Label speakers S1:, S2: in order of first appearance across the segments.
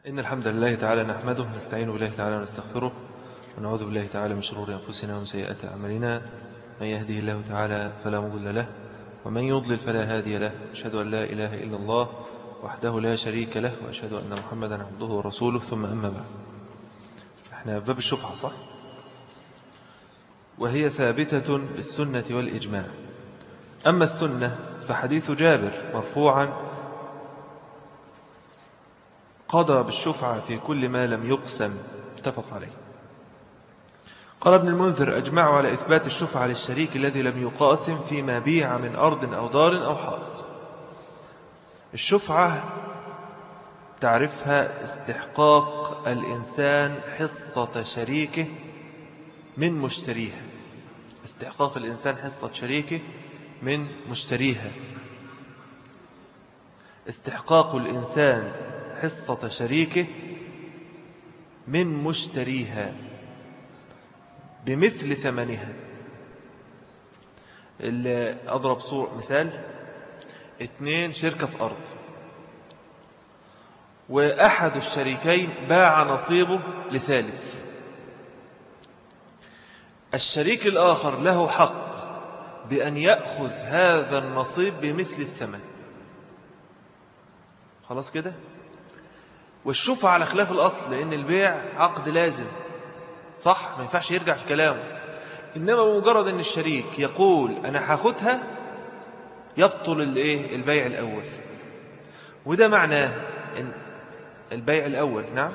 S1: إن الحمد لله تعالى نحمده نستعين بالله تعالى ونستغفره ونعوذ بالله تعالى من شرور أنفسنا ومن سيئات أعمالنا من يهده الله تعالى فلا مضل له ومن يضلل فلا هادي له أشهد أن لا إله إلا الله وحده لا شريك له وأشهد أن محمدا عبده ورسوله ثم أما بعد احنا في باب الشفعة صح؟ وهي ثابتة بالسنة والإجماع أما السنة فحديث جابر مرفوعا قضى بالشفعة في كل ما لم يقسم اتفق عليه قال ابن المنذر أجمعوا على إثبات الشفعة للشريك الذي لم يقاسم فيما بيع من أرض أو دار أو حائط الشفعة تعرفها استحقاق الإنسان حصة شريكه من مشتريها استحقاق الإنسان حصة شريكه من مشتريها استحقاق الإنسان حصة شريكه من مشتريها بمثل ثمنها اللي أضرب صور مثال اتنين شركة في أرض وأحد الشريكين باع نصيبه لثالث الشريك الآخر له حق بأن يأخذ هذا النصيب بمثل الثمن خلاص كده والشفعة على خلاف الأصل لأن البيع عقد لازم صح ما ينفعش يرجع في كلامه إنما بمجرد أن الشريك يقول أنا هاخدها يبطل الايه البيع الأول وده معناه إن البيع الأول نعم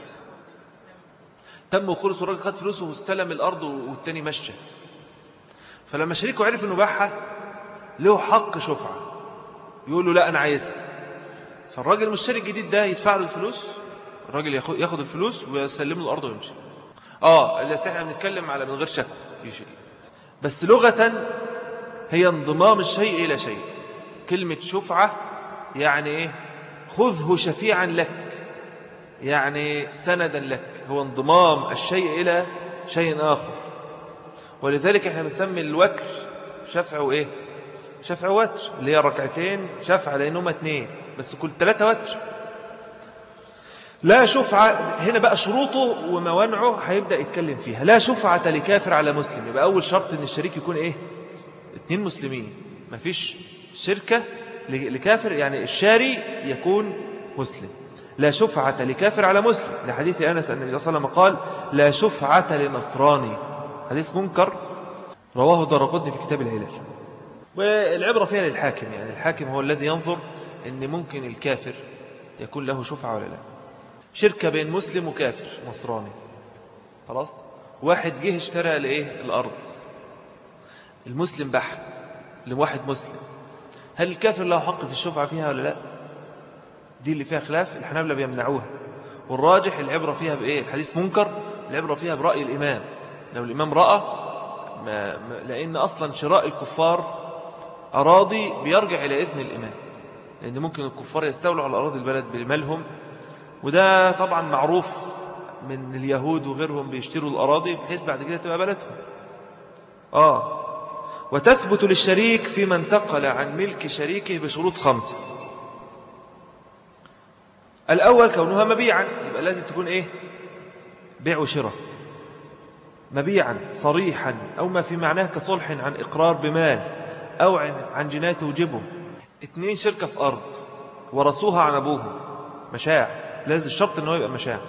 S1: تم وخلص الراجل خد فلوسه واستلم الأرض والتاني مشى فلما شريكه عرف أنه باعها له حق شفعة يقول له لا أنا عايزها فالراجل المشتري الجديد ده يدفع له الفلوس الراجل ياخد الفلوس ويسلم له الأرض ويمشي آه اللي احنا بنتكلم على من غير شك بس لغة هي انضمام الشيء إلى شيء كلمة شفعة يعني إيه خذه شفيعا لك يعني سندا لك هو انضمام الشيء إلى شيء آخر ولذلك احنا بنسمي الوتر شفع وإيه شفع وتر اللي هي ركعتين شفع لأنهما اتنين بس كل ثلاثة وتر لا شفعة هنا بقى شروطه وموانعه هيبدأ يتكلم فيها لا شفعة لكافر على مسلم يبقى أول شرط أن الشريك يكون إيه اتنين مسلمين مفيش شركة لكافر يعني الشاري يكون مسلم لا شفعة لكافر على مسلم لحديث أنس أن النبي صلى الله عليه وسلم قال لا شفعة لنصراني حديث منكر رواه الدرقطني في كتاب العلاج والعبرة فيها للحاكم يعني الحاكم هو الذي ينظر أن ممكن الكافر يكون له شفعة ولا لا شركة بين مسلم وكافر نصراني خلاص واحد جه اشترى لإيه الأرض المسلم بح لواحد مسلم هل الكافر له حق في الشفعة فيها ولا لا دي اللي فيها خلاف الحنابلة بيمنعوها والراجح العبرة فيها بإيه الحديث منكر العبرة فيها برأي الإمام لو الإمام رأى ما ما لأن أصلا شراء الكفار أراضي بيرجع إلى إذن الإمام لأن ممكن الكفار يستولوا على أراضي البلد بمالهم وده طبعا معروف من اليهود وغيرهم بيشتروا الأراضي بحيث بعد كده تبقى بلدهم آه وتثبت للشريك فيما انتقل عن ملك شريكه بشروط خمسة الأول كونها مبيعا يبقى لازم تكون إيه بيع وشراء مبيعا صريحا أو ما في معناه كصلح عن إقرار بمال أو عن جناية توجبه اثنين شركة في أرض ورثوها عن أبوهم مشاع لازم الشرط أنه يبقى مشاع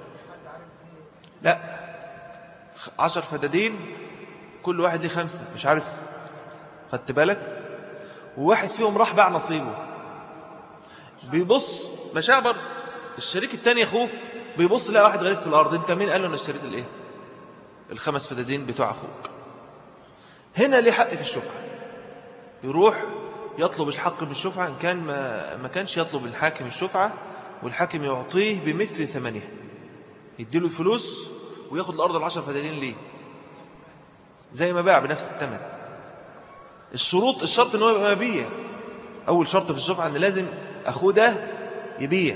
S1: لا عشر فدادين كل واحد ليه خمسة مش عارف خدت بالك وواحد فيهم راح باع نصيبه بيبص مشاع برضه الشريك التاني أخوه بيبص لقى واحد غريب في الأرض انت مين قال له أنا اشتريت الايه الخمس فدادين بتوع أخوك هنا ليه حق في الشفعة يروح يطلب الحق بالشفعة إن كان ما, ما كانش يطلب الحاكم الشفعة والحاكم يعطيه بمثل ثمنها يديله الفلوس وياخد الأرض العشر فدادين ليه زي ما باع بنفس الثمن الشروط الشرط ان هو يبقى مبيع أول شرط في الشفعة أن لازم أخوه ده يبيع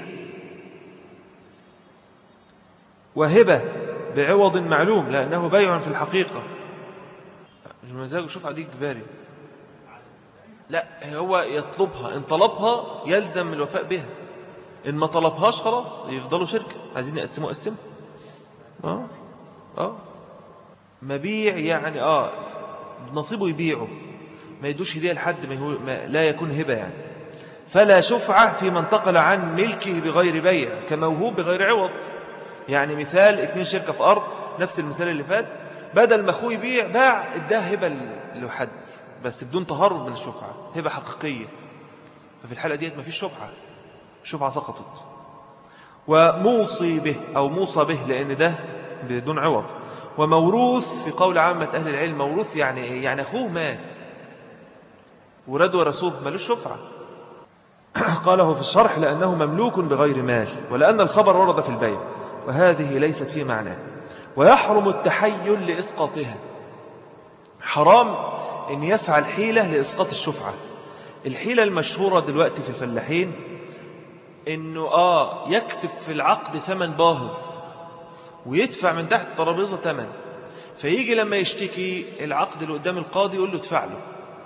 S1: وهبة بعوض معلوم لأنه بيع في الحقيقة المزاج الشفعة دي إجباري لا هو يطلبها إن طلبها يلزم الوفاء بها إن ما طلبهاش خلاص يفضلوا شركة عايزين يقسموا قسموا آه آه مبيع يعني آه نصيبه يبيعه ما يدوش هدية لحد ما, يهو ما لا يكون هبة يعني فلا شفعة في من انتقل عن ملكه بغير بيع كموهوب بغير عوض يعني مثال اتنين شركة في أرض نفس المثال اللي فات بدل ما أخوه يبيع باع اداه هبة لحد بس بدون تهرب من الشفعة هبة حقيقية ففي الحالة ديت ما فيش شفعة الشفعة سقطت وموصي به أو موصى به لأن ده بدون عوض وموروث في قول عامة أهل العلم موروث يعني إيه؟ يعني أخوه مات ورد ورسوه ملوش شفعة قاله في الشرح لأنه مملوك بغير مال ولأن الخبر ورد في البيع وهذه ليست في معناه ويحرم التحيل لإسقاطها حرام أن يفعل حيلة لإسقاط الشفعة الحيلة المشهورة دلوقتي في الفلاحين أنه آه يكتب في العقد ثمن باهظ ويدفع من تحت الترابيزة ثمن فيجي لما يشتكي العقد اللي قدام القاضي يقول له ادفع له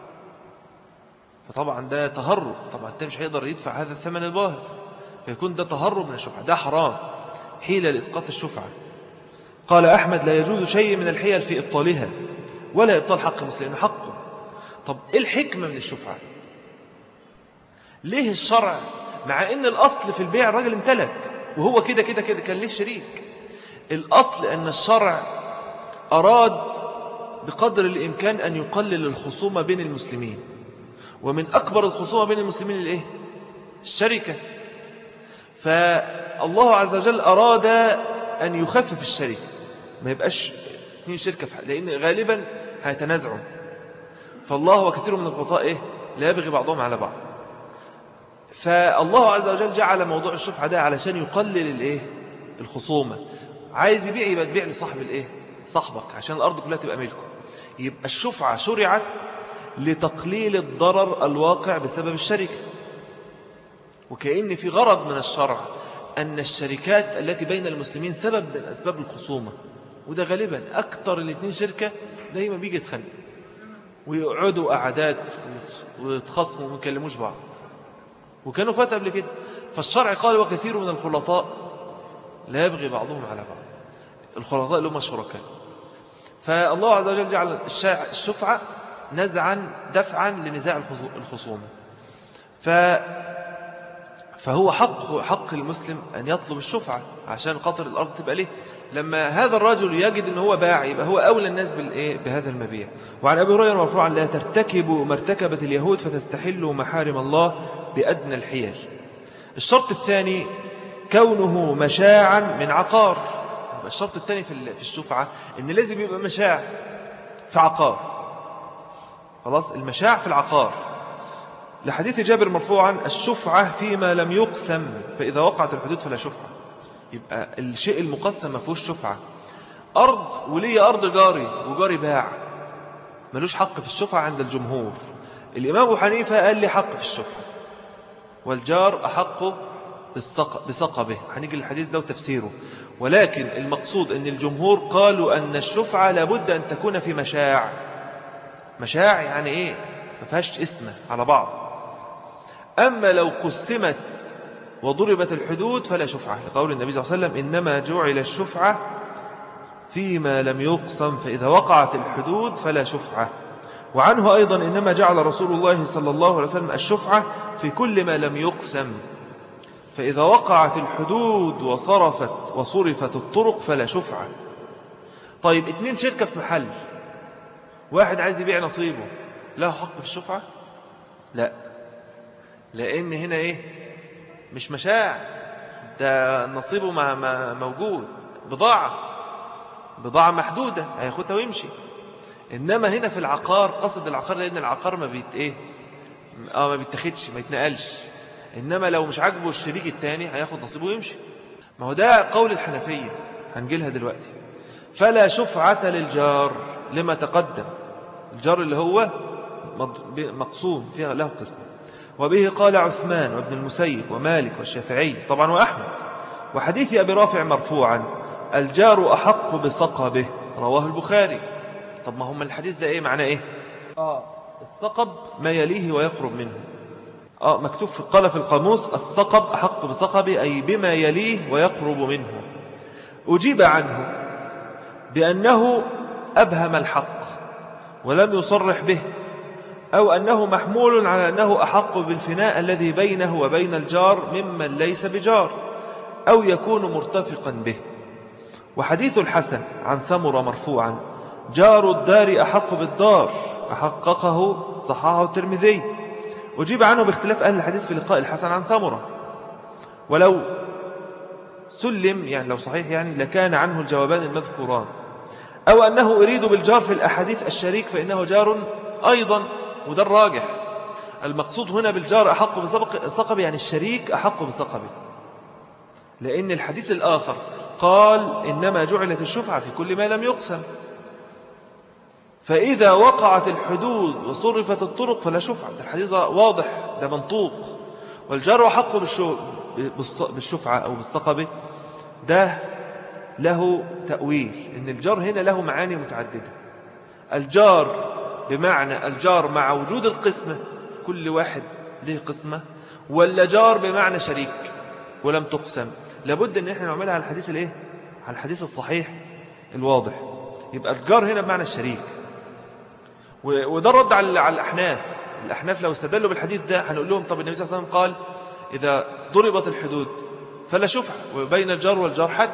S1: فطبعا ده تهرب طبعا انت مش هيقدر يدفع هذا الثمن الباهظ فيكون ده تهرب من الشفعة ده حرام حيلة لإسقاط الشفعة قال أحمد لا يجوز شيء من الحيل في إبطالها ولا إبطال حق مسلم حقه طب إيه الحكمة من الشفعة ليه الشرع مع أن الأصل في البيع الراجل امتلك وهو كده كده كده كان ليه شريك الأصل أن الشرع أراد بقدر الإمكان أن يقلل الخصومة بين المسلمين ومن أكبر الخصومة بين المسلمين الإيه؟ الشركة فالله عز وجل أراد أن يخفف الشركة ما يبقاش اثنين شركة في لأن غالبا هيتنازعوا فالله وكثير من الخطاء إيه؟ لا يبغي بعضهم على بعض فالله عز وجل جعل موضوع الشفعة ده علشان يقلل الإيه؟ الخصومة عايز يبيع يبقى تبيع لصاحب الإيه؟ صاحبك عشان الأرض كلها تبقى ملكه يبقى الشفعة شرعت لتقليل الضرر الواقع بسبب الشركة وكأن في غرض من الشرع أن الشركات التي بين المسلمين سبب من أسباب الخصومة وده غالبا أكتر الاثنين شركة دايما بيجي يتخانق ويقعدوا قعدات ويتخصموا وما يكلموش بعض وكانوا اخوات قبل كده فالشرع قال وكثير من الخلطاء لا يبغي بعضهم على بعض الخلطاء اللي هم الشركاء فالله عز وجل جعل الشفعة نزعا دفعا لنزاع الخصومة ف فهو حق حق المسلم أن يطلب الشفعة عشان قطر الأرض تبقى ليه لما هذا الرجل يجد أنه هو باع يبقى هو أولى الناس بالإيه بهذا المبيع وعن أبي هريرة مرفوعا لا ترتكبوا مرتكبة اليهود فتستحلوا محارم الله بأدنى الحيل الشرط الثاني كونه مشاعا من عقار الشرط الثاني في الشفعة أن لازم يبقى مشاع في عقار خلاص المشاع في العقار لحديث جابر مرفوعا الشفعة فيما لم يقسم فإذا وقعت الحدود فلا شفعة يبقى الشيء المقسم ما فيهوش شفعة أرض ولي أرض جاري وجاري باع ملوش حق في الشفعة عند الجمهور الإمام أبو حنيفة قال لي حق في الشفعة والجار أحق بسقبه هنيجي للحديث ده وتفسيره ولكن المقصود أن الجمهور قالوا أن الشفعة لابد أن تكون في مشاع مشاع يعني إيه ما فيهاش اسمه على بعض أما لو قسمت وضربت الحدود فلا شفعة لقول النبي صلى الله عليه وسلم إنما جعل الشفعة فيما لم يقسم فإذا وقعت الحدود فلا شفعة وعنه أيضا إنما جعل رسول الله صلى الله عليه وسلم الشفعة في كل ما لم يقسم فإذا وقعت الحدود وصرفت وصرفت الطرق فلا شفعة طيب اتنين شركة في محل واحد عايز يبيع نصيبه له حق في الشفعة لا لأن هنا إيه مش مشاع ده نصيبه ما ما موجود بضاعة بضاعة محدودة هياخدها ويمشي إنما هنا في العقار قصد العقار لأن العقار ما بيت إيه آه ما بيتاخدش ما يتنقلش إنما لو مش عاجبه الشريك التاني هياخد نصيبه ويمشي ما هو ده قول الحنفية هنجيلها دلوقتي فلا شفعة للجار لما تقدم الجار اللي هو مقصود فيها له قسم وبه قال عثمان وابن المسيب ومالك والشافعي طبعا وأحمد وحديث أبي رافع مرفوعا الجار أحق بصقبه رواه البخاري طب ما هم الحديث ده إيه معناه إيه آه الصقب ما يليه ويقرب منه آه مكتوب في قال في القاموس الصقب أحق بصقب أي بما يليه ويقرب منه أجيب عنه بأنه أبهم الحق ولم يصرح به أو أنه محمول على أنه أحق بالفناء الذي بينه وبين الجار ممن ليس بجار أو يكون مرتفقا به وحديث الحسن عن سمر مرفوعا جار الدار أحق بالدار أحققه صححه الترمذي أجيب عنه باختلاف أهل الحديث في لقاء الحسن عن سمرة ولو سلم يعني لو صحيح يعني لكان عنه الجوابان المذكوران أو أنه أريد بالجار في الأحاديث الشريك فإنه جار أيضا وده الراجح المقصود هنا بالجار أحق بسقب يعني الشريك أحق بسقبه لأن الحديث الآخر قال إنما جعلت الشفعة في كل ما لم يقسم فإذا وقعت الحدود وصرفت الطرق فلا شفعة ده الحديث واضح ده منطوق والجار أحق بالشفعة أو بالسقبة ده له تأويل إن الجار هنا له معاني متعددة الجار بمعنى الجار مع وجود القسمة كل واحد له قسمة ولا جار بمعنى شريك ولم تقسم لابد ان احنا نعملها على الحديث الايه على الحديث الصحيح الواضح يبقى الجار هنا بمعنى الشريك وده رد على الأحناف الأحناف لو استدلوا بالحديث ده هنقول لهم طب النبي صلى الله عليه وسلم قال إذا ضربت الحدود فلا شفع وبين الجار والجار حد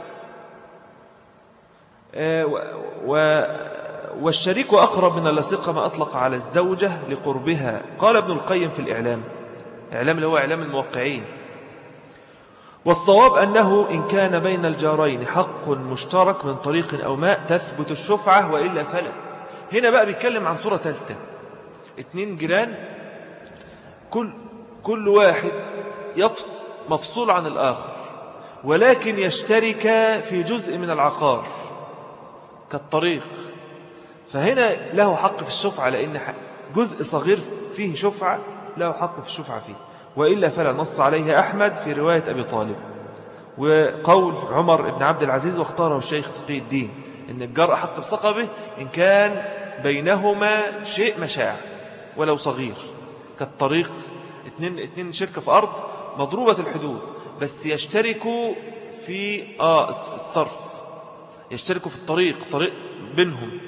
S1: آه، و والشريك أقرب من اللصيق ما أطلق على الزوجة لقربها قال ابن القيم في الإعلام إعلام اللي هو إعلام الموقعين والصواب أنه إن كان بين الجارين حق مشترك من طريق أو ماء تثبت الشفعة وإلا فلا هنا بقى بيتكلم عن صورة ثالثة اتنين جيران كل, كل واحد يفصل مفصول عن الآخر ولكن يشترك في جزء من العقار كالطريق فهنا له حق في الشفعة لأن جزء صغير فيه شفعة له حق في الشفعة فيه وإلا فلا نص عليه أحمد في رواية أبي طالب وقول عمر بن عبد العزيز واختاره الشيخ تقي الدين إن الجار أحق بصقبه إن كان بينهما شيء مشاع ولو صغير كالطريق اتنين, اتنين شركة في أرض مضروبة الحدود بس يشتركوا في آه الصرف يشتركوا في الطريق طريق بينهم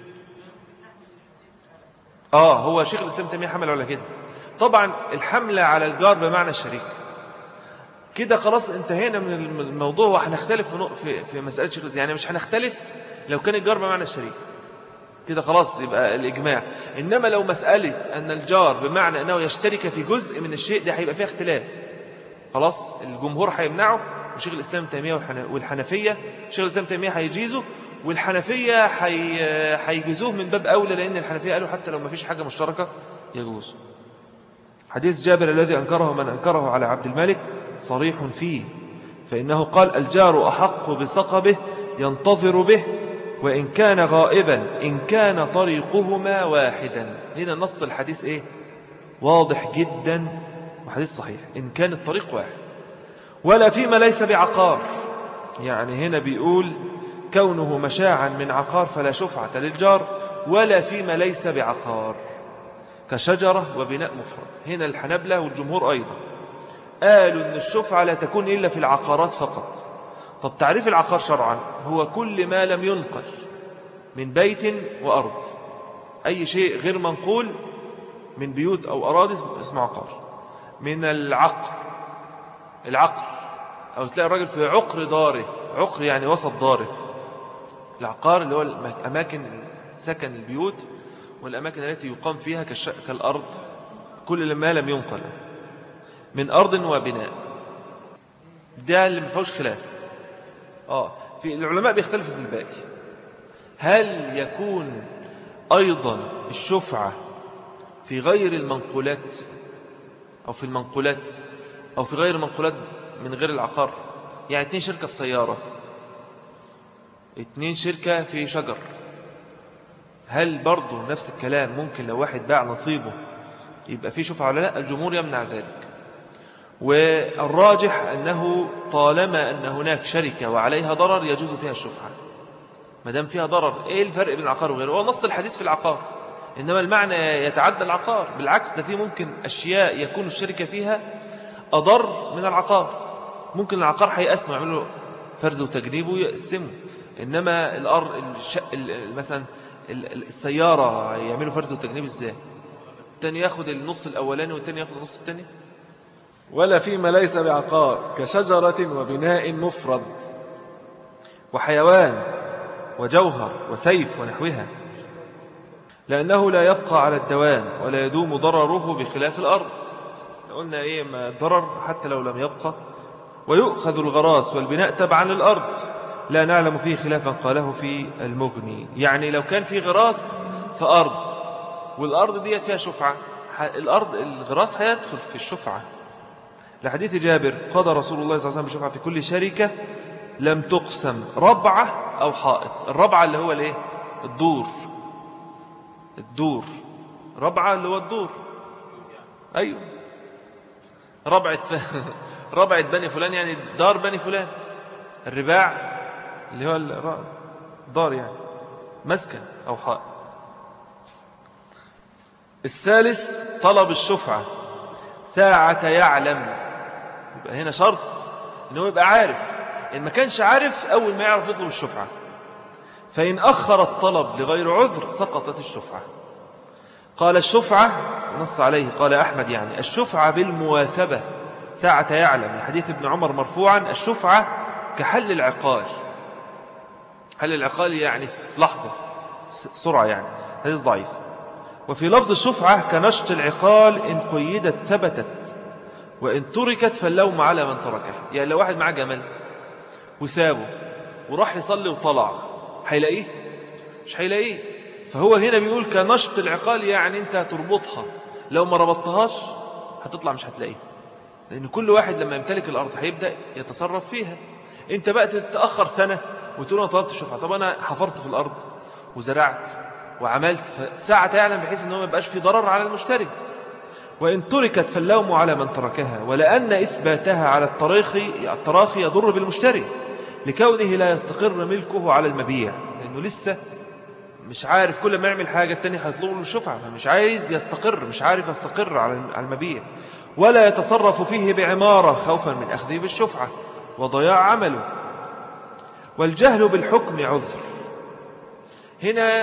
S1: آه هو شيخ الإسلام تيمية حمل على كده طبعا الحملة على الجار بمعنى الشريك كده خلاص انتهينا من الموضوع وهنختلف في في مسألة شيخ يعني مش هنختلف لو كان الجار بمعنى الشريك كده خلاص يبقى الإجماع إنما لو مسألة أن الجار بمعنى أنه يشترك في جزء من الشيء ده هيبقى فيها اختلاف خلاص الجمهور هيمنعه وشيخ الإسلام تيمية والحنفية شيخ الإسلام تيمية هيجيزه والحنفية هيجيزوه من باب أولى لأن الحنفية قالوا حتى لو ما فيش حاجة مشتركة يجوز حديث جابر الذي أنكره من أنكره على عبد الملك صريح فيه فإنه قال الجار أحق بسقبه ينتظر به وإن كان غائبا إن كان طريقهما واحدا هنا نص الحديث إيه واضح جدا وحديث صحيح إن كان الطريق واحد ولا فيما ليس بعقار يعني هنا بيقول كونه مشاعا من عقار فلا شفعة للجار ولا فيما ليس بعقار كشجرة وبناء مفرد هنا الحنبلة والجمهور أيضا قالوا أن الشفعة لا تكون إلا في العقارات فقط طب تعريف العقار شرعا هو كل ما لم ينقل من بيت وأرض أي شيء غير منقول من بيوت أو أراضي اسمه عقار من العقر العقر أو تلاقي الراجل في عقر داره عقر يعني وسط داره العقار اللي هو أماكن سكن البيوت والأماكن التي يقام فيها كالأرض كل ما لم ينقل من أرض وبناء ده اللي مفهوش خلاف آه في العلماء بيختلفوا في الباقي هل يكون أيضا الشفعة في غير المنقولات أو في المنقولات أو في غير المنقولات من غير العقار يعني اتنين شركة في سيارة اتنين شركة في شجر هل برضو نفس الكلام ممكن لو واحد باع نصيبه يبقى فيه شفعة ولا لا الجمهور يمنع ذلك والراجح أنه طالما أن هناك شركة وعليها ضرر يجوز فيها الشفعة ما دام فيها ضرر إيه الفرق بين العقار وغيره هو نص الحديث في العقار إنما المعنى يتعدى العقار بالعكس ده في ممكن أشياء يكون الشركة فيها أضر من العقار ممكن العقار هيقسمه يعملوا فرز وتجنيب ويقسمه إنما الأرض الشق مثلا السيارة يعملوا فرز وتجنيب إزاي التاني ياخد النص الأولاني والتاني ياخد النص التاني
S2: ولا فيما ليس بعقار كشجرة وبناء مفرد
S1: وحيوان وجوهر وسيف ونحوها لأنه لا يبقى على الدوام ولا يدوم ضرره بخلاف الأرض قلنا إيه ما الضرر حتى لو لم يبقى ويؤخذ الغراس والبناء تبعا للأرض لا نعلم فيه خلافا قاله في المغني يعني لو كان في غراس فأرض والأرض دي فيها شفعة الأرض الغراس هيدخل في الشفعة لحديث جابر قضى رسول الله صلى الله عليه وسلم بشفعة في كل شركة لم تقسم ربعة أو حائط الربعة اللي هو الايه الدور الدور ربعة اللي هو الدور أيوه ربعة ف... ربعة بني فلان يعني دار بني فلان الرباع اللي هو الدار يعني مسكن أو حائط الثالث طلب الشفعة ساعة يعلم يبقى هنا شرط انه يبقى عارف إن ما كانش عارف أول ما يعرف يطلب الشفعة فإن أخر الطلب لغير عذر سقطت الشفعة قال الشفعة نص عليه قال أحمد يعني الشفعة بالمواثبة ساعة يعلم لحديث ابن عمر مرفوعا الشفعة كحل العقال حل العقال يعني في لحظة سرعة يعني هذا ضعيف وفي لفظ الشفعة كنشط العقال إن قيدت ثبتت وإن تركت فاللوم على من تركه يعني لو واحد معاه جمل وسابه وراح يصلي وطلع هيلاقيه مش هيلاقيه فهو هنا بيقول كنشط العقال يعني انت هتربطها لو ما ربطتهاش هتطلع مش هتلاقيه لأن كل واحد لما يمتلك الأرض هيبدأ يتصرف فيها انت بقى تتأخر سنة وتقول أنا طلبت الشفعة طب أنا حفرت في الأرض وزرعت وعملت فساعة تعلم بحيث أنه ما يبقاش في ضرر على المشتري وإن تركت فاللوم على من تركها ولأن إثباتها على التراخي التراخي يضر بالمشتري لكونه لا يستقر ملكه على المبيع لأنه لسه مش عارف كل ما يعمل حاجة التاني هيطلب له الشفعة فمش عايز يستقر مش عارف يستقر على المبيع ولا يتصرف فيه بعمارة خوفا من أخذه بالشفعة وضياع عمله والجهل بالحكم عذر هنا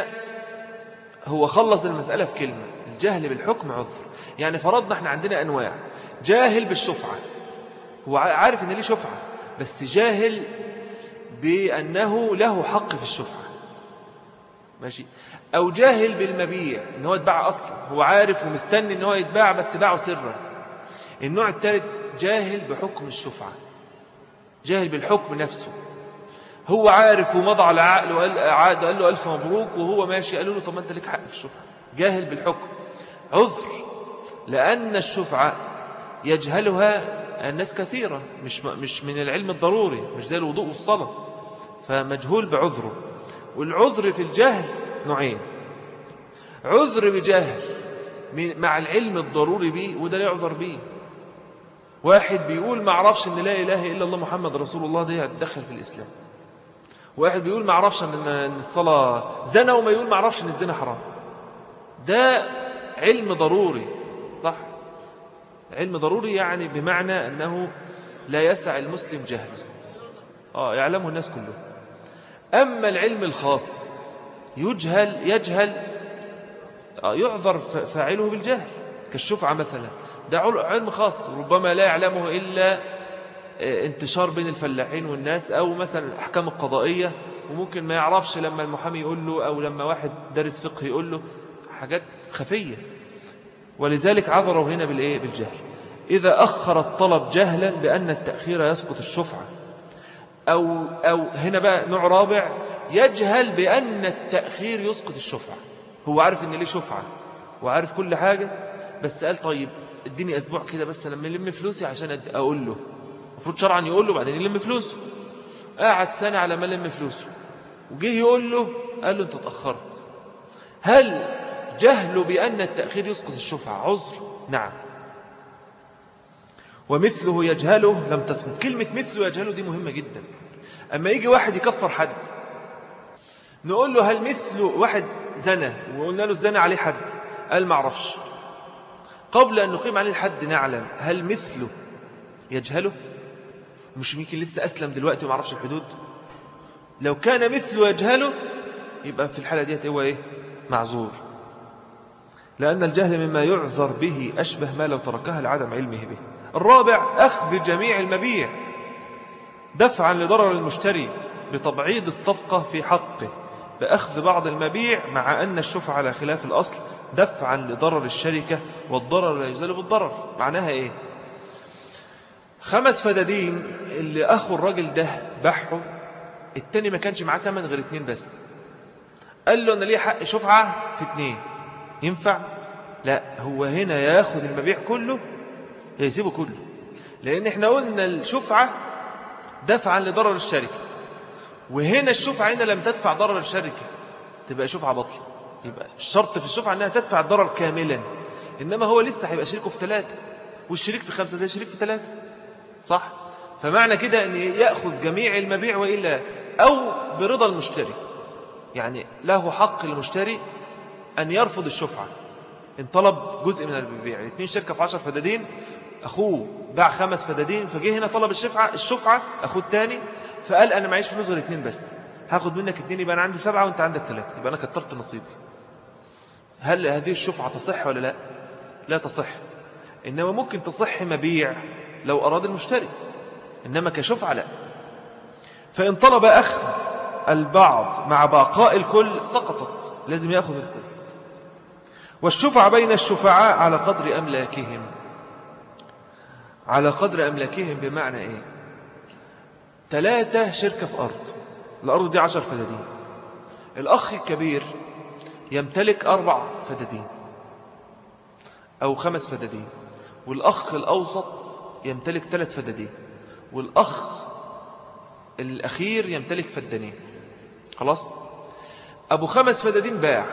S1: هو خلص المسألة في كلمة الجهل بالحكم عذر يعني فرضنا احنا عندنا أنواع جاهل بالشفعة هو عارف ان ليه شفعة بس جاهل بأنه له حق في الشفعة ماشي أو جاهل بالمبيع ان هو يتباع أصلا هو عارف ومستني ان هو يتباع بس باعه سرا النوع الثالث جاهل بحكم الشفعة جاهل بالحكم نفسه هو عارف ومضى على عقل وقال عاد قال له ألف مبروك وهو ماشي قالوا له طب ما أنت لك حق في الشفعة جاهل بالحكم عذر لأن الشفعة يجهلها الناس كثيرة مش مش من العلم الضروري مش زي الوضوء والصلاة فمجهول بعذره والعذر في الجهل نوعين عذر بجهل مع العلم الضروري به وده لا يعذر به واحد بيقول ما عرفش ان لا اله الا الله محمد رسول الله دي هتدخل في الاسلام واحد بيقول ما عرفش ان الصلاه زنا وما يقول ما عرفش ان الزنا حرام ده علم ضروري صح علم ضروري يعني بمعنى أنه لا يسع المسلم جهل آه يعلمه الناس كله أما العلم الخاص يجهل يجهل آه يعذر فاعله بالجهل كالشفعة مثلا ده علم خاص ربما لا يعلمه إلا آه، انتشار بين الفلاحين والناس أو مثلا الأحكام القضائية وممكن ما يعرفش لما المحامي يقول له أو لما واحد دارس فقه يقول له حاجات خفية ولذلك عذروا هنا بالإيه؟ بالجهل إذا أخر الطلب جهلا بأن التأخير يسقط الشفعة أو, أو هنا بقى نوع رابع يجهل بأن التأخير يسقط الشفعة هو عارف أن ليه شفعة وعارف كل حاجة بس قال طيب اديني أسبوع كده بس لما يلم فلوسي عشان أقول له المفروض شرعا يقول له بعدين يلم فلوسه قاعد سنة على ما يلم فلوسه وجه يقول له قال له انت اتأخرت هل جهل بأن التأخير يسقط الشفعة عذر نعم ومثله يجهله لم تسقط كلمة مثله يجهله دي مهمة جدا أما يجي واحد يكفر حد نقول له هل مثله واحد زنى وقلنا له الزنا عليه حد قال ما اعرفش قبل أن نقيم عليه الحد نعلم هل مثله يجهله مش يمكن لسه أسلم دلوقتي وما عرفش الحدود لو كان مثله يجهله يبقى في الحالة ديت هو إيه معذور لأن الجهل مما يعذر به أشبه ما لو تركها لعدم علمه به الرابع أخذ جميع المبيع دفعا لضرر المشتري بتبعيض الصفقة في حقه بأخذ بعض المبيع مع أن الشفع على خلاف الأصل دفعا لضرر الشركة والضرر لا يزال بالضرر معناها إيه خمس فدادين اللي أخو الراجل ده بحه التاني ما كانش معاه تمن غير اتنين بس قال له أنا ليه حق شفعة في اتنين ينفع لا هو هنا ياخد المبيع كله يسيبه كله لأن احنا قلنا الشفعة دفعا لضرر الشركة وهنا الشفعة هنا لم تدفع ضرر الشركة تبقى شفعة بطل يبقى الشرط في الشفعة أنها تدفع الضرر كاملا إنما هو لسه هيبقى شريكه في ثلاثة والشريك في خمسة زي شريك في ثلاثة صح فمعنى كده أن يأخذ جميع المبيع وإلا أو برضا المشتري يعني له حق المشتري أن يرفض الشفعة إن طلب جزء من المبيع الاثنين شركة في عشر فدادين أخوه باع خمس فدادين فجه هنا طلب الشفعة الشفعة أخوه الثاني فقال أنا معيش فلوس غير اثنين بس هاخد منك اثنين يبقى أنا عندي سبعة وأنت عندك ثلاثة يبقى أنا كترت نصيبي هل هذه الشفعة تصح ولا لا لا تصح إنما ممكن تصح مبيع لو أراد المشتري إنما كشفعة لا فإن طلب أخذ البعض مع بقاء الكل سقطت لازم يأخذ الكل والشفع بين الشفعاء على قدر أملاكهم على قدر أملاكهم بمعنى إيه ثلاثة شركة في أرض الأرض دي عشر فدادين الأخ الكبير يمتلك أربع فدادين أو خمس فدادين والأخ الأوسط يمتلك ثلاث فدادين والأخ الأخير يمتلك فدانين خلاص أبو خمس فدادين باع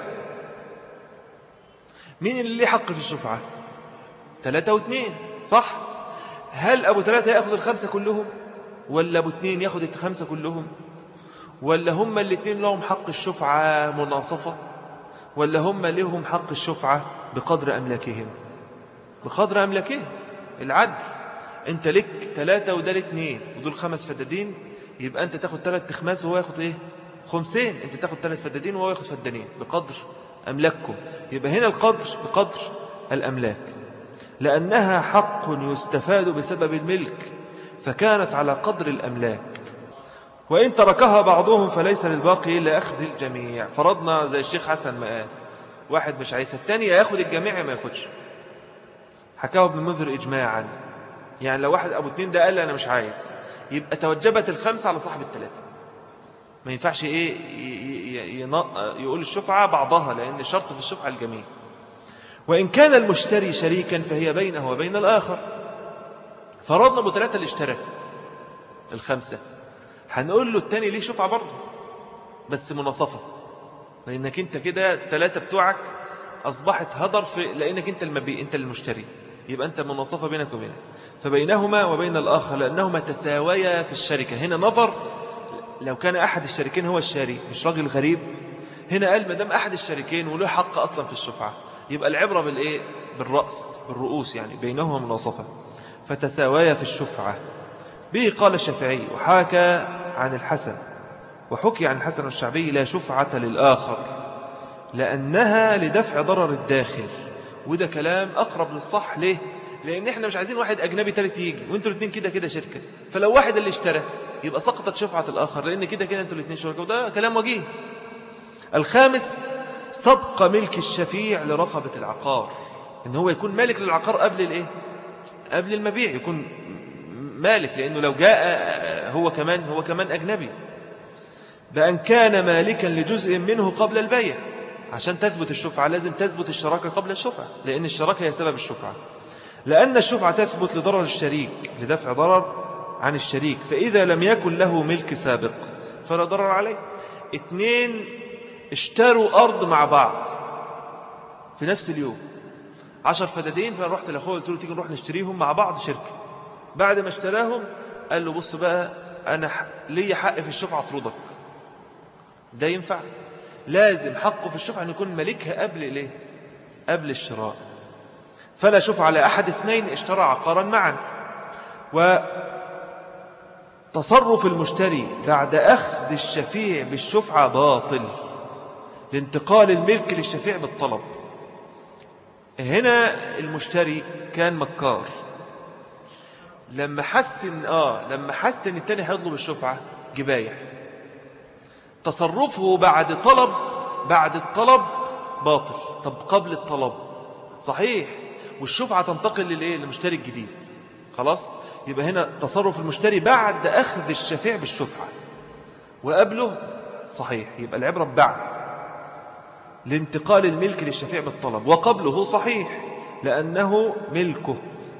S1: مين اللي ليه حق في الشفعة ثلاثة واثنين صح هل أبو ثلاثة يأخذ الخمسة كلهم ولا أبو اثنين يأخذ الخمسة كلهم ولا هم الاثنين لهم حق الشفعة مناصفة ولا هم لهم حق الشفعة بقدر أملاكهم بقدر أملاكهم العدل انت لك ثلاثة وده الاثنين ودول خمس فدادين يبقى انت تاخد ثلاث تخماس وهو ياخد ايه خمسين انت تاخد ثلاث فدادين وهو ياخد فدانين بقدر أملاككم يبقى هنا القدر بقدر الأملاك لأنها حق يستفاد بسبب الملك فكانت على قدر الأملاك وإن تركها بعضهم فليس للباقي إلا أخذ الجميع فرضنا زي الشيخ حسن ما قال واحد مش عايز التاني ياخد الجميع ما ياخدش حكاه ابن منذر إجماعا يعني لو واحد أبو اتنين ده قال أنا مش عايز يبقى توجبت الخمسة على صاحب الثلاثة ما ينفعش إيه يقول الشفعة بعضها لأن الشرط في الشفعة الجميع وإن كان المشتري شريكا فهي بينه وبين الآخر فرضنا أبو ثلاثة اللي اشترى الخمسة هنقول له التاني ليه شفعة برضه بس مناصفة لأنك أنت كده الثلاثة بتوعك أصبحت هدر في لأنك أنت المبيع أنت المشتري يبقى أنت مناصفة بينك وبينه فبينهما وبين الآخر لأنهما تساويا في الشركة هنا نظر لو كان أحد الشريكين هو الشاري مش راجل غريب هنا قال مدام أحد الشريكين وله حق أصلا في الشفعة يبقى العبرة بالإيه؟ بالرأس بالرؤوس يعني بينهما مناصفة فتساويا في الشفعة به قال الشافعي وحاكى عن الحسن وحكي عن الحسن والشعبي لا شفعة للآخر لأنها لدفع ضرر الداخل وده كلام أقرب للصح ليه؟ لأن احنا مش عايزين واحد أجنبي تالت يجي وانتوا الاثنين كده كده شركة فلو واحد اللي اشترى يبقى سقطت شفعة الآخر لأن كده كده انتوا الاثنين شركة وده كلام وجيه الخامس سبق ملك الشفيع لرقبة العقار ان هو يكون مالك للعقار قبل الايه قبل المبيع يكون مالك لأنه لو جاء هو كمان هو كمان أجنبي بأن كان مالكا لجزء منه قبل البيع عشان تثبت الشفعة لازم تثبت الشراكة قبل الشفعة لأن الشراكة هي سبب الشفعة لأن الشفعة تثبت لضرر الشريك لدفع ضرر عن الشريك فإذا لم يكن له ملك سابق فلا ضرر عليه اثنين اشتروا أرض مع بعض في نفس اليوم عشر فدادين فأنا رحت لأخوه قلت له تيجي نروح نشتريهم مع بعض شركة بعد ما اشتراهم قال له بص بقى أنا لي حق في الشفعة اطردك ده ينفع لازم حقه في الشفعة أن يكون ملكها قبل إليه قبل الشراء فلا شفعة على أحد اثنين اشترى عقارا معا وتصرف المشتري بعد أخذ الشفيع بالشفعة باطل لانتقال الملك للشفيع بالطلب هنا المشتري كان مكار لما حس ان اه لما حس ان التاني هيطلب الشفعه جبايح تصرفه بعد طلب بعد الطلب باطل طب قبل الطلب صحيح والشفعه تنتقل للايه للمشتري الجديد خلاص يبقى هنا تصرف المشتري بعد اخذ الشفيع بالشفعه وقبله صحيح يبقى العبره بعد لانتقال الملك للشفيع بالطلب وقبله صحيح لأنه ملكه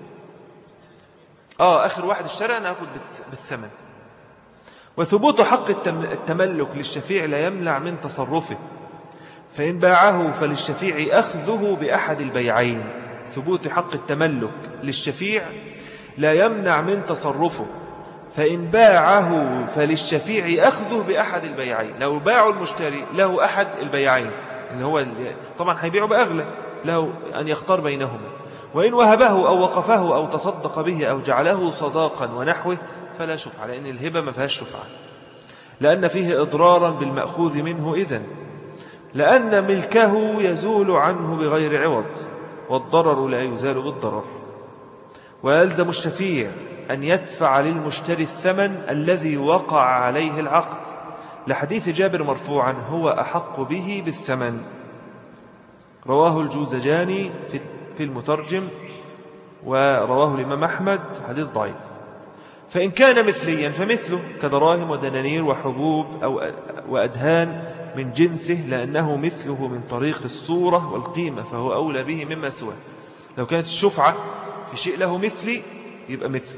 S1: آه آخر واحد اشترى أنا أخذ بالثمن وثبوت حق التملك للشفيع لا يمنع من تصرفه فإن باعه فللشفيع أخذه بأحد البيعين ثبوت حق التملك للشفيع لا يمنع من تصرفه فإن باعه فللشفيع أخذه بأحد البيعين لو باعوا المشتري له أحد البيعين إن هو طبعا هيبيعه بأغلى له أن يختار بينهما وإن وهبه أو وقفه أو تصدق به أو جعله صداقا ونحوه فلا شفعة لأن الهبة ما فيهاش شفعة لأن فيه إضرارا بالمأخوذ منه إذن لأن ملكه يزول عنه بغير عوض والضرر لا يزال بالضرر ويلزم الشفيع أن يدفع للمشتري الثمن الذي وقع عليه العقد لحديث جابر مرفوعا هو أحق به بالثمن رواه الجوزجاني في المترجم ورواه الإمام أحمد حديث ضعيف فإن كان مثليا فمثله كدراهم ودنانير وحبوب أو وأدهان من جنسه لأنه مثله من طريق الصورة والقيمة فهو أولى به مما سواه لو كانت الشفعة في شيء له مثلي يبقى مثله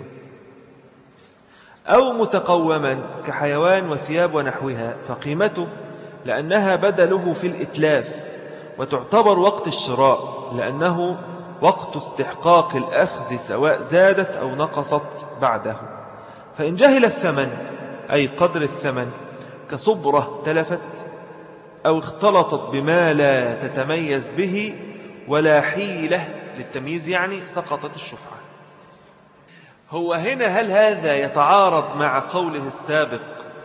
S1: أو متقوما كحيوان وثياب ونحوها فقيمته لأنها بدله في الإتلاف وتعتبر وقت الشراء لأنه وقت استحقاق الأخذ سواء زادت أو نقصت بعده فإن جهل الثمن أي قدر الثمن كصبرة تلفت أو اختلطت بما لا تتميز به ولا حيلة للتمييز يعني سقطت الشفعة هو هنا هل هذا يتعارض مع قوله السابق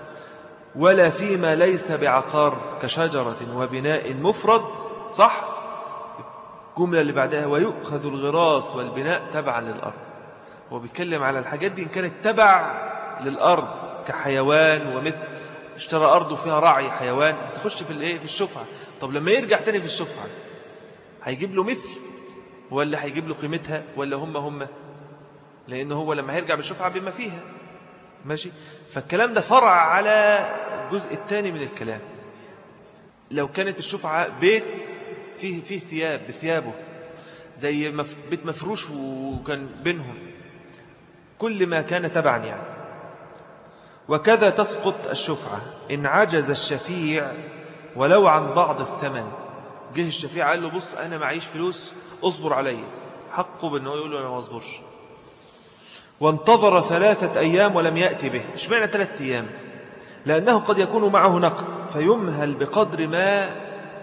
S1: ولا فيما ليس بعقار كشجرة وبناء مفرد صح الجملة اللي بعدها ويؤخذ الغراس والبناء تبعا للأرض هو بيتكلم على الحاجات دي إن كانت تبع للأرض كحيوان ومثل اشترى أرضه فيها راعي حيوان تخش في الايه في الشفعة طب لما يرجع تاني في الشفعة هيجيب له مثل ولا هيجيب له قيمتها ولا هم هم لأنه هو لما هيرجع بالشفعة بما فيها ماشي فالكلام ده فرع على الجزء الثاني من الكلام لو كانت الشفعة بيت فيه, فيه ثياب بثيابه زي مف بيت مفروش وكان بينهم كل ما كان تبعا يعني وكذا تسقط الشفعة إن عجز الشفيع ولو عن بعض الثمن جه الشفيع قال له بص أنا معيش فلوس أصبر علي حقه بأنه يقول له أنا ما أصبرش وانتظر ثلاثة أيام ولم يأتي به اشمعنى ثلاثة أيام لأنه قد يكون معه نقد فيمهل بقدر ما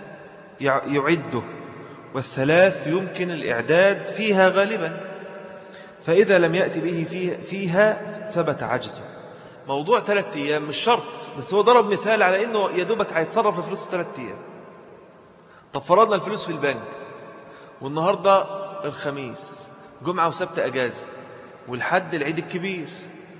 S1: يعده والثلاث يمكن الإعداد فيها غالبا فإذا لم يأتي به فيها ثبت عجزه موضوع ثلاثة أيام مش شرط بس هو ضرب مثال على أنه يدوبك هيتصرف في فلوس ثلاثة أيام طب فرضنا الفلوس في البنك والنهاردة الخميس جمعة وسبت أجازة والحد العيد الكبير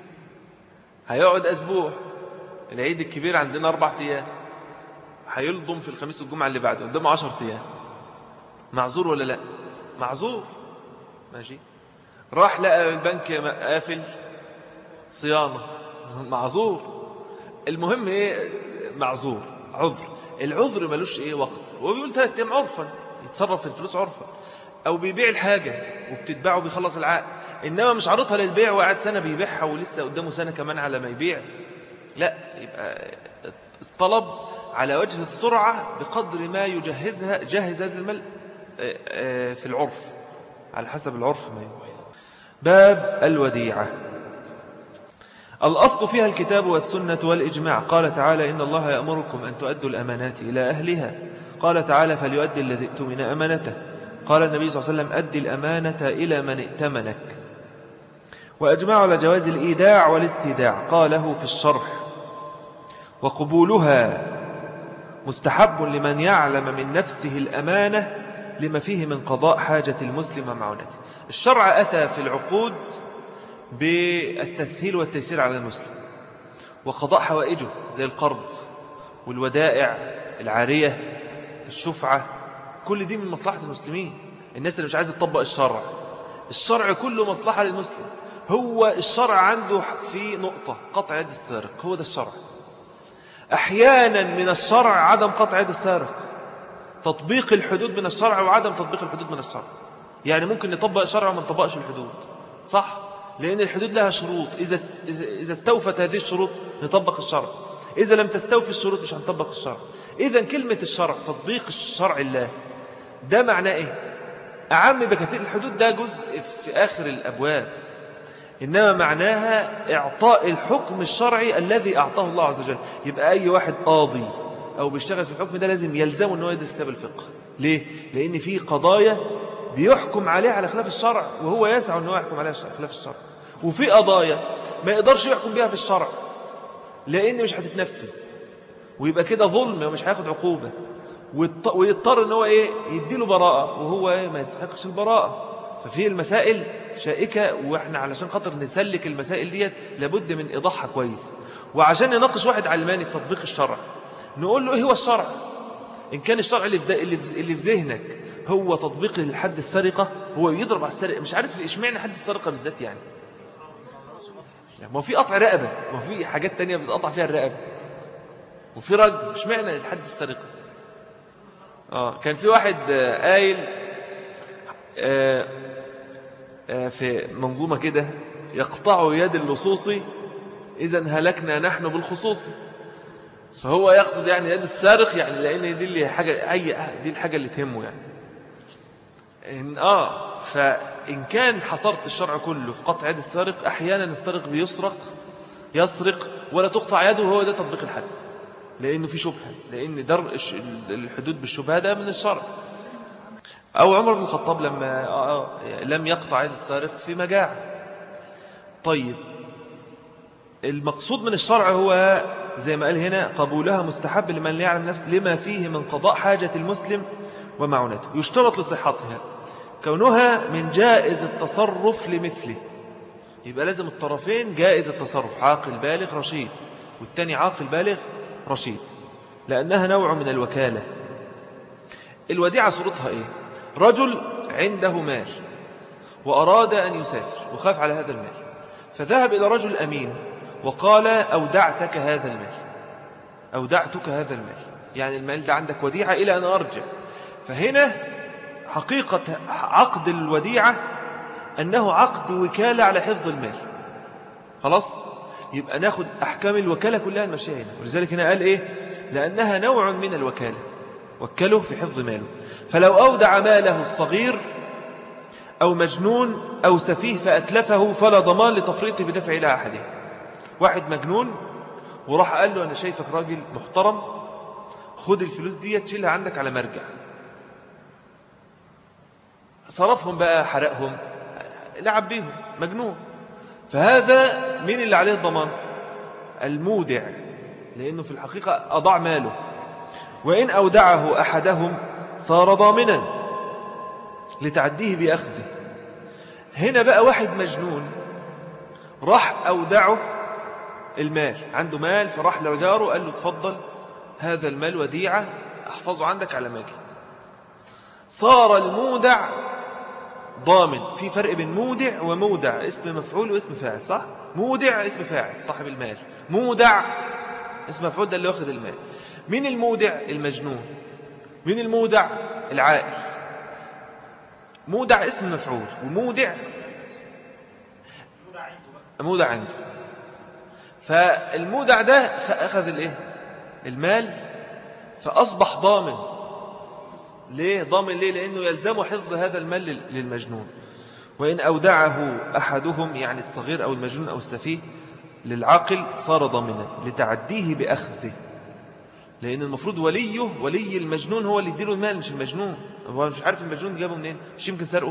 S1: هيقعد أسبوع العيد الكبير عندنا أربع أيام هيلضم في الخميس والجمعة اللي بعده قدامه عشر أيام معذور ولا لا معذور ماشي راح لقى البنك قافل صيانة معذور المهم ايه معذور عذر العذر ملوش ايه وقت هو بيقول ثلاث ايام عرفا يتصرف في الفلوس عرفا او بيبيع الحاجة وبتتباعه وبيخلص العقد إنما مش عارضها للبيع وقعد سنة بيبيعها ولسه قدامه سنة كمان على ما يبيع لا يبقى الطلب على وجه السرعة بقدر ما يجهزها جهز هذا المال آه، آه، في العرف على حسب العرف ما باب الوديعة الأصل فيها الكتاب والسنة والإجماع قال تعالى إن الله يأمركم أن تؤدوا الأمانات إلى أهلها قال تعالى فليؤدي الذي ائتمن أمانته قال النبي صلى الله عليه وسلم أدي الأمانة إلى من ائتمنك وأجمع على جواز الإيداع والاستيداع قاله في الشرح وقبولها مستحب لمن يعلم من نفسه الأمانة لما فيه من قضاء حاجة المسلم ومعونته الشرع أتى في العقود بالتسهيل والتيسير على المسلم وقضاء حوائجه زي القرض والودائع العارية الشفعة كل دي من مصلحة المسلمين الناس اللي مش عايزة تطبق الشرع الشرع كله مصلحة للمسلم هو الشرع عنده في نقطة قطع يد السارق هو ده الشرع أحيانا من الشرع عدم قطع يد السارق تطبيق الحدود من الشرع وعدم تطبيق الحدود من الشرع يعني ممكن نطبق الشرع وما نطبقش الحدود صح؟ لأن الحدود لها شروط إذا إذا استوفت هذه الشروط نطبق الشرع إذا لم تستوفي الشروط مش هنطبق الشرع إذا كلمة الشرع تطبيق الشرع الله ده معناه إيه أعم بكثير الحدود ده جزء في آخر الأبواب إنما معناها إعطاء الحكم الشرعي الذي أعطاه الله عز وجل يبقى أي واحد قاضي أو بيشتغل في الحكم ده لازم يلزمه أنه يدرس كتاب الفقه ليه؟ لأن في قضايا بيحكم عليها على خلاف الشرع وهو يسعى أنه يحكم عليها خلاف الشرع وفي قضايا ما يقدرش يحكم بها في الشرع لأن مش هتتنفذ ويبقى كده ظلم ومش هياخد عقوبة ويضطر ان هو ايه يديله براءة وهو ايه ما يستحقش البراءة ففي المسائل شائكة واحنا علشان خاطر نسلك المسائل ديت لابد من ايضاحها كويس وعشان نناقش واحد علماني في تطبيق الشرع نقول له ايه هو الشرع ان كان الشرع اللي في, اللي في, اللي في ذهنك هو تطبيق لحد السرقة هو يضرب على السرقة مش عارف اشمعنى حد السرقة بالذات يعني يعني ما في قطع رقبة ما في حاجات تانية بتقطع فيها الرقبة وفي رجل مش معنى لحد السرقة آه كان في واحد آه قايل آه آه في منظومة كده يقطع يد اللصوص إذا هلكنا نحن بالخصوص فهو يقصد يعني يد السارق يعني لأن دي اللي حاجة أي دي الحاجة اللي تهمه يعني إن آه فإن كان حصرت الشرع كله في قطع يد السارق أحيانا السارق بيسرق يسرق ولا تقطع يده وهو ده تطبيق الحد لأنه في شبهة لأن درء الحدود بالشبهة ده من الشرع أو عمر بن الخطاب لما آه، آه، لم يقطع يد السارق في مجاعة طيب المقصود من الشرع هو زي ما قال هنا قبولها مستحب لمن يعلم نفسه لما فيه من قضاء حاجة المسلم ومعونته يشترط لصحتها كونها من جائز التصرف لمثله يبقى لازم الطرفين جائز التصرف عاقل بالغ رشيد والتاني عاقل بالغ رشيد لأنها نوع من الوكالة الوديعة صورتها إيه رجل عنده مال وأراد أن يسافر وخاف على هذا المال فذهب إلى رجل أمين وقال أودعتك هذا المال أودعتك هذا المال يعني المال ده عندك وديعة إلى أن أرجع فهنا حقيقة عقد الوديعة أنه عقد وكالة على حفظ المال خلاص يبقى ناخد أحكام الوكالة كلها المشيئة هنا ولذلك هنا قال إيه لأنها نوع من الوكالة وكله في حفظ ماله فلو أودع ماله الصغير أو مجنون أو سفيه فأتلفه فلا ضمان لتفريطه بدفع إلى أحده واحد مجنون وراح قال له أنا شايفك راجل محترم خد الفلوس دي تشيلها عندك على مرجع صرفهم بقى حرقهم لعب بيهم مجنون فهذا مين اللي عليه الضمان المودع لأنه في الحقيقة أضاع ماله وإن أودعه أحدهم صار ضامنا لتعديه بأخذه هنا بقى واحد مجنون راح أودعه المال عنده مال فراح لجاره قال له تفضل هذا المال وديعة احفظه عندك على ماجي صار المودع ضامن في فرق بين مودع ومودع اسم مفعول واسم فاعل صح مودع اسم فاعل صاحب المال مودع اسم مفعول ده اللي واخد المال مين المودع المجنون مين المودع العائل مودع اسم مفعول ومودع مودع عنده فالمودع ده أخذ الايه المال فأصبح ضامن ليه ضامن ليه لأنه يلزم حفظ هذا المال للمجنون وإن أودعه أحدهم يعني الصغير أو المجنون أو السفيه للعاقل صار ضامنا لتعديه بأخذه لأن المفروض وليه ولي المجنون هو اللي يديله المال مش المجنون هو مش عارف المجنون جابه منين مش يمكن سرقه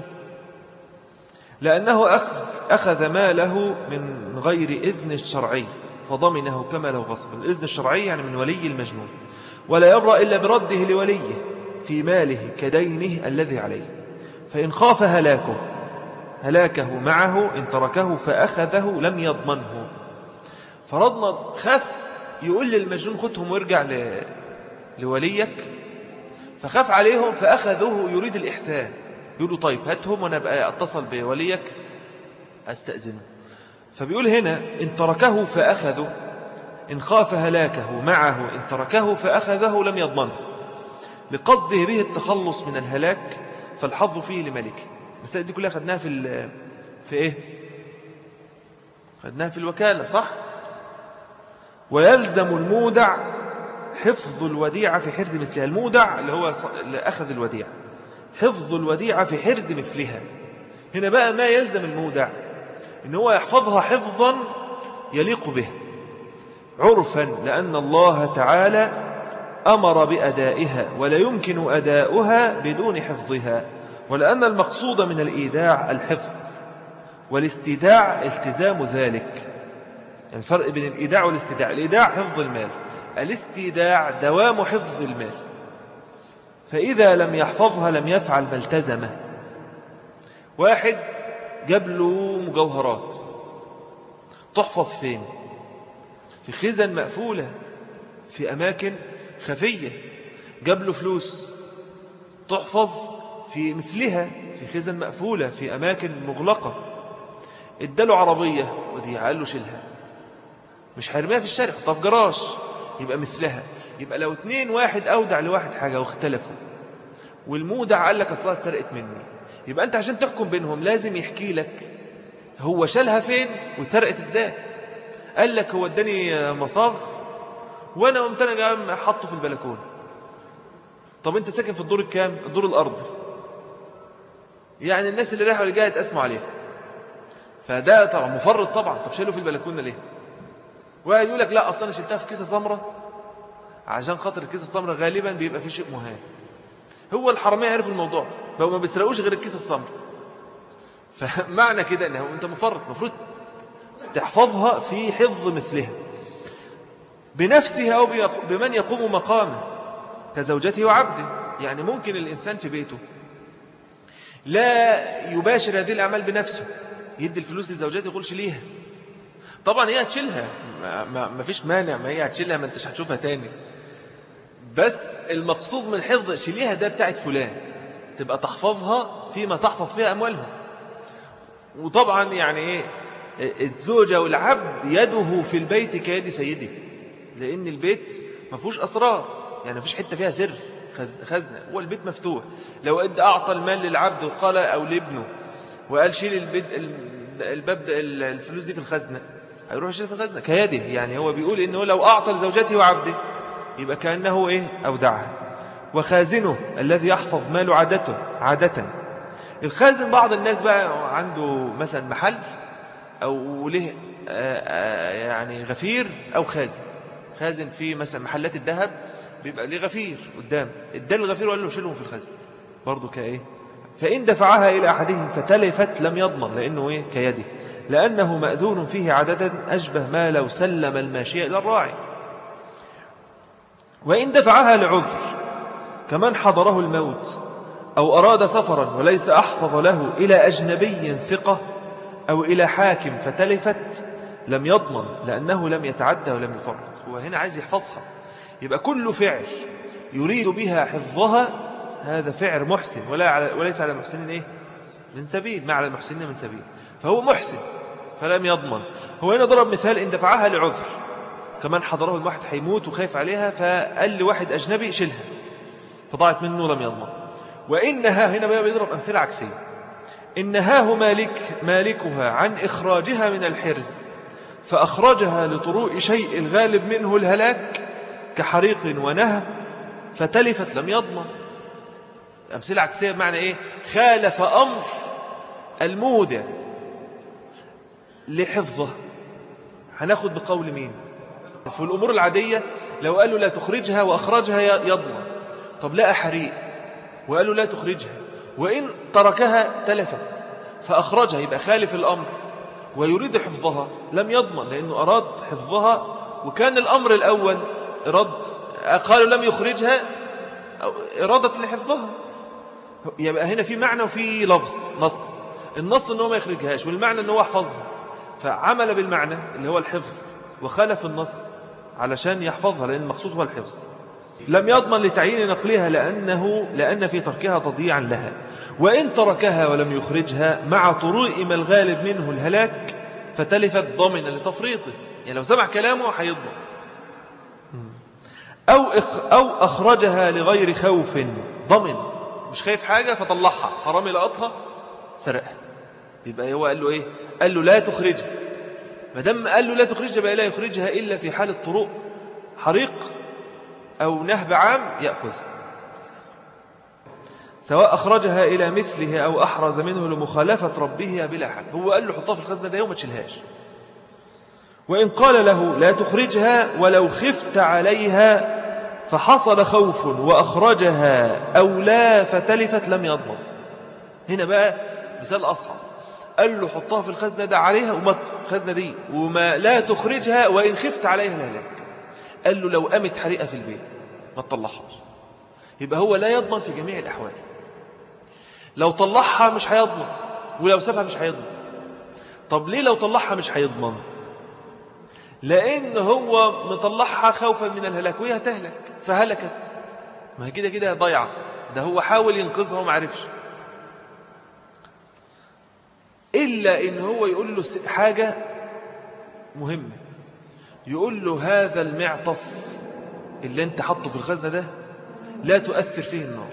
S1: لأنه أخذ, أخذ ماله من غير إذن الشرعي فضمنه كما لو غصب الإذن الشرعي يعني من ولي المجنون ولا يبرأ إلا برده لوليه في ماله كدينه الذي عليه فإن خاف هلاكه هلاكه معه إن تركه فأخذه لم يضمنه فرضنا خاف يقول للمجنون خدهم وارجع ل... لوليك فخاف عليهم فأخذوه يريد الإحسان يقولوا طيب هاتهم وأنا بقى أتصل بوليك أستأذنه فبيقول هنا إن تركه فأخذه إن خاف هلاكه معه إن تركه فأخذه لم يضمنه لقصده به التخلص من الهلاك فالحظ فيه لملكه المسائل دي كلها خدناها في في إيه خدناها في الوكالة صح ويلزم المودع حفظ الوديعة في حرز مثلها المودع اللي هو اللي أخذ الوديعة حفظ الوديعة في حرز مثلها هنا بقى ما يلزم المودع إن هو يحفظها حفظا يليق به عرفا لأن الله تعالى أمر بأدائها ولا يمكن أداؤها بدون حفظها ولأن المقصود من الإيداع الحفظ والاستيداع التزام ذلك يعني الفرق بين الإيداع والاستيداع الإيداع حفظ المال الاستيداع دوام حفظ المال فإذا لم يحفظها لم يفعل ما التزمه واحد جاب له مجوهرات تحفظ فين في خزن مقفولة في أماكن خفية جاب له فلوس تحفظ في مثلها في خزن مقفولة في أماكن مغلقة اداله عربية ودي قال له شيلها مش هيرميها في الشارع حطها في جراج يبقى مثلها يبقى لو اتنين واحد أودع لواحد حاجة واختلفوا والمودع قال لك أصلها اتسرقت مني يبقى أنت عشان تحكم بينهم لازم يحكي لك هو شالها فين واتسرقت ازاي قال لك هو اداني مصاغ وانا قمت انا جاي حاطه في البلكونه طب انت ساكن في الدور الكام الدور الارضي يعني الناس اللي رايحه واللي جايه اتقسموا عليها فده طبعا مفرط طبعا طب شايله في البلكونه ليه واحد يقول لك لا اصلا انا شلتها في كيسه سمراء عشان خاطر الكيسه السمراء غالبا بيبقى في شيء مهان هو الحراميه عرفوا الموضوع ده بقوا ما بيسرقوش غير الكيسه السمراء فمعنى كده انه انت مفرط المفروض تحفظها في حفظ مثلها بنفسها أو بمن يقوم مقامه كزوجته وعبده يعني ممكن الإنسان في بيته لا يباشر هذه الأعمال بنفسه يدي الفلوس لزوجته يقولش ليها طبعا هي هتشيلها ما, ما, ما فيش مانع ما هي هتشيلها ما انتش هتشوفها تاني بس المقصود من حفظ شيليها ده بتاعت فلان تبقى تحفظها فيما تحفظ فيها أموالها وطبعا يعني ايه الزوجة والعبد يده في البيت كيد سيده لأن البيت ما فيهوش أسرار يعني ما فيش حتة فيها سر خزنة هو البيت مفتوح لو ادى أعطى المال للعبد وقال أو لابنه وقال شيل البيت الباب الفلوس دي في الخزنة هيروح يشيل في الخزنة كيده يعني هو بيقول إنه لو أعطى لزوجته وعبده يبقى كأنه إيه أودعها وخازنه الذي يحفظ ماله عادته عادة الخازن بعض الناس بقى عنده مثلا محل أو له يعني غفير أو خازن خازن في مثلا محلات الذهب بيبقى ليه غفير قدام ادى الغفير وقال له شيلهم في الخزن برضه كايه فإن دفعها إلى أحدهم فتلفت لم يضمن لأنه إيه كيده لأنه مأذون فيه عددا أشبه ما لو سلم الماشية إلى الراعي وإن دفعها لعذر كمن حضره الموت أو أراد سفرا وليس أحفظ له إلى أجنبي ثقة أو إلى حاكم فتلفت لم يضمن لأنه لم يتعدى ولم يفرط هو هنا عايز يحفظها يبقى كل فعل يريد بها حفظها هذا فعل محسن ولا على وليس على المحسنين إيه؟ من سبيل ما على المحسنين من سبيل فهو محسن فلم يضمن هو هنا ضرب مثال إن دفعها لعذر كمان حضره الواحد حيموت وخايف عليها فقال لواحد أجنبي شيلها فضاعت منه لم يضمن وإنها هنا بقى بيضرب أمثلة عكسية إن نهاه مالك مالكها عن إخراجها من الحرز فأخرجها لطروء شيء الغالب منه الهلاك كحريق ونهى فتلفت لم يضمن أمثلة عكسية بمعنى إيه خالف أمر المودع لحفظه هناخد بقول مين في الأمور العادية لو قالوا لا تخرجها وأخرجها يضمن طب لقى حريق وقالوا لا تخرجها وإن تركها تلفت فأخرجها يبقى خالف الأمر ويريد حفظها لم يضمن لأنه أراد حفظها وكان الأمر الأول إراد قالوا لم يخرجها إرادة لحفظها يبقى هنا في معنى وفي لفظ نص النص أنه ما يخرجهاش والمعنى أنه يحفظها فعمل بالمعنى اللي هو الحفظ وخالف النص علشان يحفظها لأن المقصود هو الحفظ لم يضمن لتعيين نقلها لأنه لأن في تركها تضييعا لها وإن تركها ولم يخرجها مع طروء ما الغالب منه الهلاك فتلفت ضمنا لتفريطه يعني لو سمع كلامه هيضمن أو, إخ أو أخرجها لغير خوف ضمن مش خايف حاجة فطلعها حرامي لقطها سرقها يبقى هو قال له إيه قال له لا تخرجها ما دام قال له لا تخرجها بقى لا يخرجها إلا في حال الطرق حريق أو نهب عام يأخذها سواء أخرجها إلى مثله أو أحرز منه لمخالفة ربه بلا حاجة هو قال له حطها في الخزنة ده يوم ما تشيلهاش وإن قال له لا تخرجها ولو خفت عليها فحصل خوف وأخرجها أو لا فتلفت لم يضمن هنا بقى مثال أصعب قال له حطها في الخزنة ده عليها ومط الخزنة دي وما لا تخرجها وإن خفت عليها الهلاك قال له لو قامت حريقة في البيت ما تطلعهاش يبقى هو لا يضمن في جميع الأحوال لو طلعها مش هيضمن ولو سابها مش هيضمن طب ليه لو طلعها مش هيضمن لأن هو مطلعها خوفا من الهلاك وهي هتهلك فهلكت ما هي كده كده ضيعة ده هو حاول ينقذها وما عرفش إلا إن هو يقول له حاجة مهمة يقول له هذا المعطف اللي انت حطه في الخزنة ده لا تؤثر فيه النار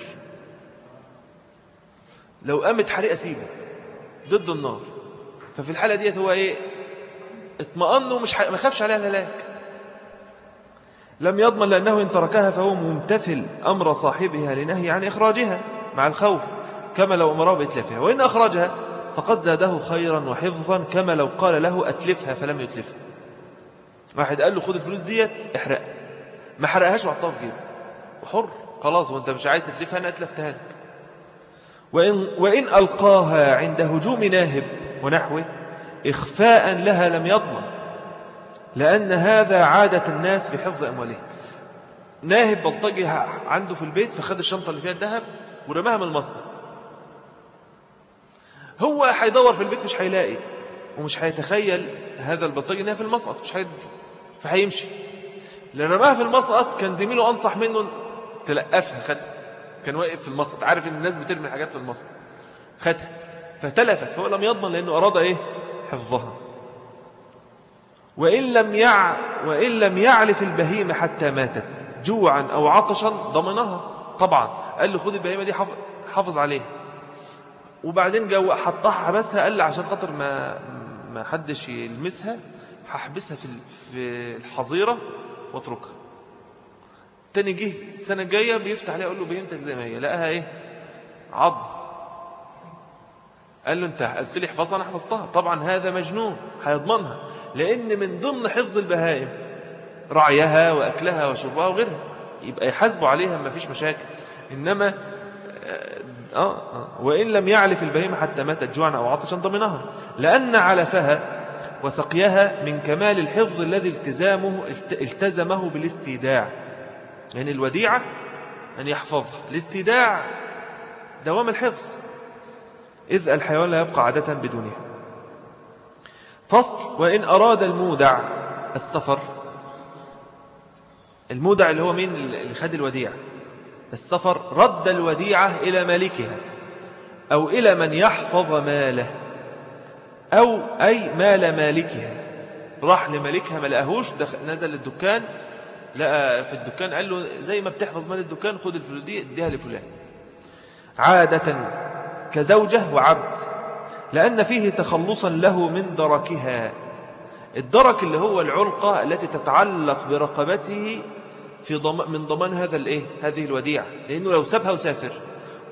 S1: لو قامت حريقة سيبه ضد النار ففي الحالة ديت هو ايه اطمأن ومش ح... ما خافش عليها الهلاك لم يضمن لأنه إن تركها فهو ممتثل أمر صاحبها لنهي عن إخراجها مع الخوف كما لو أمره بإتلافها وإن أخرجها فقد زاده خيرا وحفظا كما لو قال له أتلفها فلم يتلفها واحد قال له خد الفلوس ديت احرقها ما حرقهاش وحطها في جيبه وحر خلاص وانت مش عايز تتلفها انا اتلفتها لك وإن, وإن ألقاها عند هجوم ناهب ونحوه إخفاء لها لم يضمن لأن هذا عادة الناس في حفظ أموالهم ناهب بلطجي عنده في البيت فخد الشنطة اللي فيها الذهب ورماها من المسقط هو هيدور في البيت مش هيلاقي ومش هيتخيل هذا البلطجي انها في المسقط مش هيد فهيمشي اللي رماها في المسقط كان زميله انصح منه تلقفها خدها كان واقف في المسقط عارف ان الناس بترمي حاجات في المسقط خدها فتلفت فهو لم يضمن لانه اراد ايه حفظها وإن لم يع وإن لم يعلف البهيمة حتى ماتت جوعا أو عطشا ضمنها طبعا قال له خد البهيمة دي حافظ, حافظ عليها وبعدين جو حطها حبسها قال لي عشان خاطر ما ما حدش يلمسها هحبسها في في الحظيرة واتركها تاني جه السنة الجاية بيفتح عليها يقول له بهيمتك زي ما هي لقاها ايه عظم قال له انت قلت لي احفظها انا حفظتها طبعا هذا مجنون هيضمنها لان من ضمن حفظ البهائم رعيها واكلها وشربها وغيرها يبقى يحاسبوا عليها ما فيش مشاكل انما آه آه وإن لم يعلف البهيمة حتى ماتت جوعا أو عطشا ضمنها لأن علفها وسقيها من كمال الحفظ الذي التزامه التزمه بالاستيداع يعني الوديعة أن يحفظها الاستيداع دوام الحفظ إذ الحيوان لا يبقى عادة بدونها فصل وإن أراد المودع السفر المودع اللي هو مين اللي خد الوديعة السفر رد الوديعة إلى مالكها أو إلى من يحفظ ماله أو أي مال مالكها راح لمالكها ما لقاهوش نزل الدكان لقى في الدكان قال له زي ما بتحفظ مال الدكان خد الفلوس دي اديها لفلان عادة كزوجة وعبد لأن فيه تخلصا له من دركها الدرك اللي هو العلقة التي تتعلق برقبته في ضم من ضمان هذا الايه هذه الوديعة لأنه لو سابها وسافر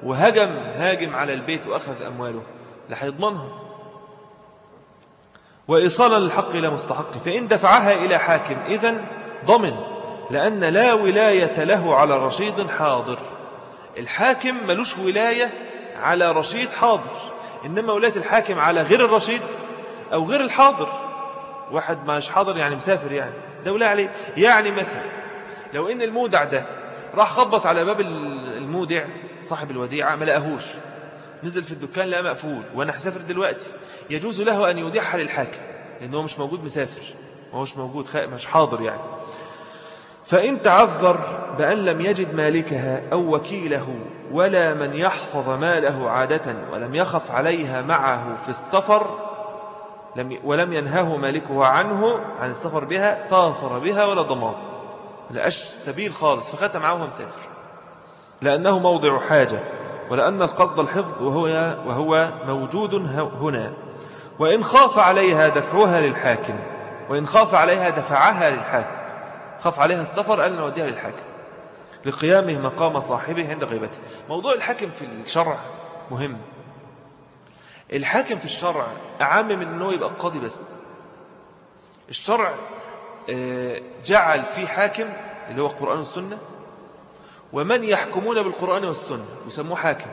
S1: وهجم هاجم على البيت وأخذ أمواله لا هيضمنها وإيصالا للحق إلى مستحقه فإن دفعها إلى حاكم إذن ضمن لأن لا ولاية له على رشيد حاضر الحاكم ملوش ولاية على رشيد حاضر إنما ولاية الحاكم على غير الرشيد أو غير الحاضر واحد مش حاضر يعني مسافر يعني ده ولاية عليه يعني مثلا لو إن المودع ده راح خبط على باب المودع صاحب الوديعة ما لقاهوش نزل في الدكان لقى مقفول وأنا هسافر دلوقتي يجوز له أن يوديعها للحاكم لأنه مش موجود مسافر ما هوش موجود مش حاضر يعني فإن تعذر بأن لم يجد مالكها أو وكيله ولا من يحفظ ماله عادة ولم يخف عليها معه في السفر لم ولم ينهاه مالكه عنه عن السفر بها سافر بها ولا ضمان لأش سبيل خالص فخات معه مسافر لأنه موضع حاجة ولأن القصد الحفظ وهو, وهو موجود هنا وإن خاف عليها دفعها للحاكم وإن خاف عليها دفعها للحاكم خاف عليها السفر قال نوديها للحاكم لقيامه مقام صاحبه عند غيبته موضوع الحاكم في الشرع مهم الحاكم في الشرع أعم من أنه يبقى قاضي بس الشرع آه، جعل في حاكم اللي هو القرآن والسنة ومن يحكمون بالقرآن والسنة يسموه حاكم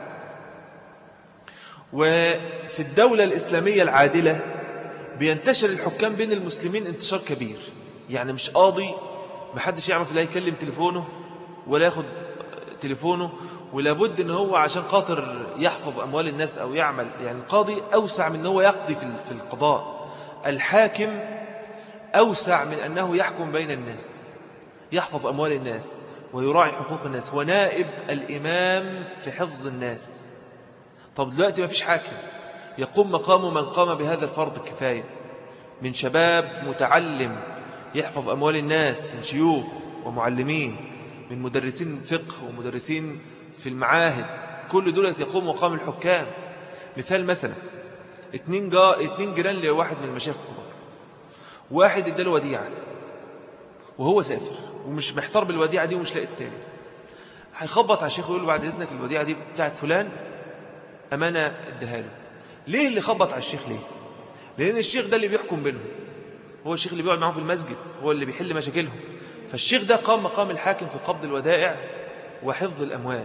S1: وفي الدولة الإسلامية العادلة بينتشر الحكام بين المسلمين انتشار كبير يعني مش قاضي محدش يعرف لا يكلم تليفونه ولا ياخد تليفونه ولابد ان هو عشان خاطر يحفظ اموال الناس او يعمل يعني القاضي اوسع من ان هو يقضي في القضاء الحاكم اوسع من انه يحكم بين الناس يحفظ اموال الناس ويراعي حقوق الناس ونائب الامام في حفظ الناس طب دلوقتي ما فيش حاكم يقوم مقام من قام بهذا الفرض الكفايه من شباب متعلم يحفظ أموال الناس من شيوخ ومعلمين من مدرسين فقه ومدرسين في المعاهد كل دول يقوم مقام الحكام مثال مثلا اتنين, جا... اتنين جيران لواحد من المشايخ الكبار واحد اداله وديعة وهو سافر ومش محتار بالوديعة دي ومش لاقي التاني هيخبط على الشيخ ويقول له بعد إذنك الوديعة دي بتاعت فلان أمانة اديها له ليه اللي خبط على الشيخ ليه لأن الشيخ ده اللي بيحكم بينهم هو الشيخ اللي بيقعد معهم في المسجد هو اللي بيحل مشاكلهم فالشيخ ده قام مقام الحاكم في قبض الودائع وحفظ الأموال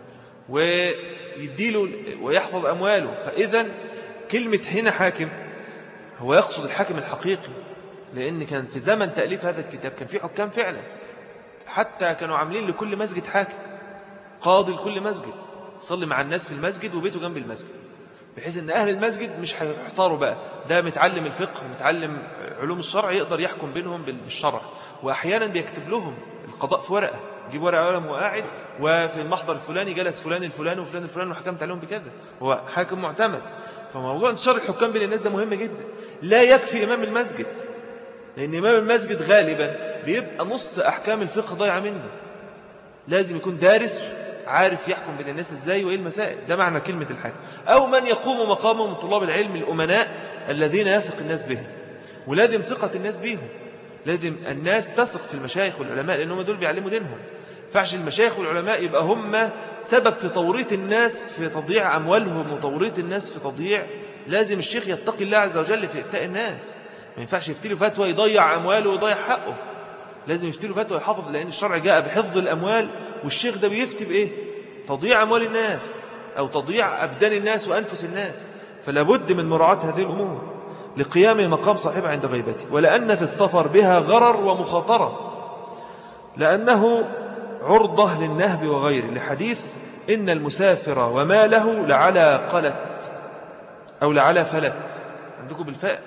S1: ويديله ويحفظ أمواله فإذا كلمة هنا حاكم هو يقصد الحاكم الحقيقي لأن كان في زمن تأليف هذا الكتاب كان في حكام فعلا حتى كانوا عاملين لكل مسجد حاكم قاضي لكل مسجد صلي مع الناس في المسجد وبيته جنب المسجد بحيث ان اهل المسجد مش هيحتاروا بقى ده متعلم الفقه ومتعلم علوم الشرع يقدر يحكم بينهم بالشرع واحيانا بيكتب لهم القضاء في ورقه يجيب ورقه قلم وقاعد وفي المحضر الفلاني جلس فلان الفلاني وفلان الفلاني وحكمت عليهم بكذا هو حاكم معتمد فموضوع انتشار الحكام بين الناس ده مهم جدا لا يكفي امام المسجد لان امام المسجد غالبا بيبقى نص احكام الفقه ضايعه منه لازم يكون دارس عارف يحكم بين الناس ازاي وايه المسائل ده معنى كلمة الحاكم او من يقوم مقامه من طلاب العلم الامناء الذين يثق الناس بهم ولازم ثقة الناس بهم لازم الناس تثق في المشايخ والعلماء لأنهم دول بيعلموا دينهم فعش المشايخ والعلماء يبقى هم سبب في توريط الناس في تضييع أموالهم وتوريط الناس في تضييع لازم الشيخ يتقي الله عز وجل في إفتاء الناس ما ينفعش يفتي له فتوى يضيع أمواله ويضيع حقه لازم يفتي له فتوى يحافظ لأن الشرع جاء بحفظ الأموال والشيخ ده بيفتي بإيه تضييع أموال الناس أو تضييع أبدان الناس وأنفس الناس فلا بد من مراعاة هذه الأمور لقيام مقام صاحبها عند غيبته ولأن في السفر بها غرر ومخاطرة لأنه عرضة للنهب وغيره لحديث إن المسافر وماله لعلى قلت أو لعلى فلت عندكم بالفاء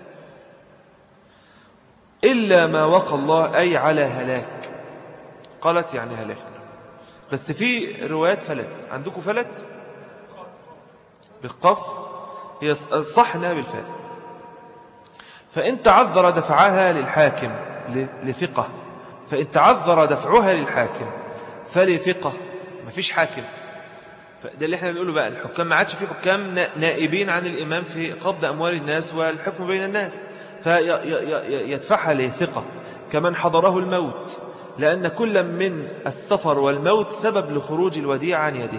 S1: إلا ما وقى الله أي على هلاك قالت يعني هلاك بس في روايات فلت عندكم فلت بالقف هي الصح انها بالفاء فإن تعذر دفعها للحاكم لثقة فإن تعذر دفعها للحاكم فلثقة ما فيش حاكم فده اللي احنا بنقوله بقى الحكام ما عادش في حكام نائبين عن الإمام في قبض أموال الناس والحكم بين الناس فيدفعها لثقة كمن حضره الموت لأن كل من السفر والموت سبب لخروج الوديع عن يده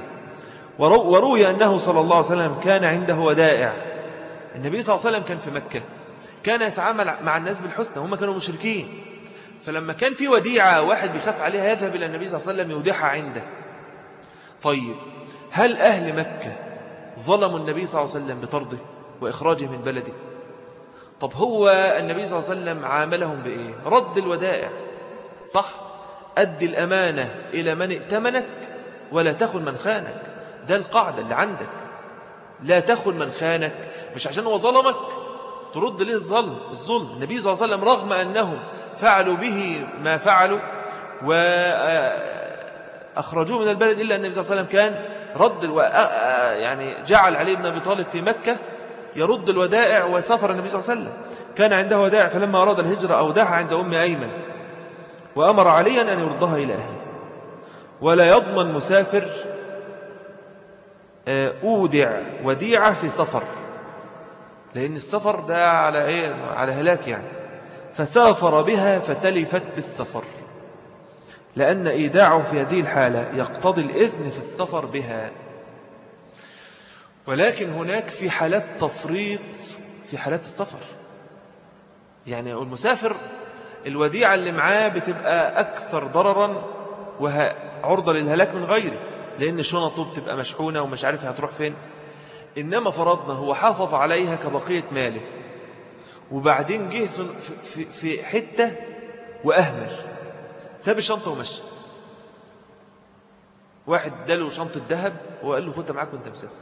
S1: وروي أنه صلى الله عليه وسلم كان عنده ودائع النبي صلى الله عليه وسلم كان في مكة كان يتعامل مع الناس بالحسنى هم كانوا مشركين فلما كان في وديعة واحد بيخاف عليها يذهب إلى النبي صلى الله عليه وسلم يودعها عنده طيب هل أهل مكة ظلموا النبي صلى الله عليه وسلم بطرده وإخراجه من بلده طب هو النبي صلى الله عليه وسلم عاملهم بإيه رد الودائع صح أدي الأمانة إلى من ائتمنك ولا تخن من خانك ده القاعدة اللي عندك لا تخن من خانك مش عشان هو ظلمك ترد ليه الظلم الظلم النبي صلى الله عليه وسلم رغم أنهم فعلوا به ما فعلوا وأخرجوه من البلد إلا أن النبي صلى الله عليه وسلم كان رد الو... يعني جعل علي بن أبي طالب في مكة يرد الودائع وسافر النبي صلى الله عليه وسلم كان عنده ودائع فلما أراد الهجرة أودعها عند أم أيمن وأمر عليا أن يردها إلى أهله ولا يضمن مسافر أودع وديعة في سفر لأن السفر ده على إيه؟ على هلاك يعني فسافر بها فتلفت بالسفر لأن إيداعه في هذه الحالة يقتضي الإذن في السفر بها ولكن هناك في حالات تفريط في حالات السفر يعني المسافر الوديعة اللي معاه بتبقى أكثر ضررا وعرضة للهلاك من غيره لأن شنطه بتبقى مشحونة ومش عارف هتروح فين إنما فرضنا هو حافظ عليها كبقية ماله وبعدين جه في, في, في حتة وأهمل ساب الشنطة ومشى واحد اداله شنطة ذهب وقال له خدها معاك وانت مسافر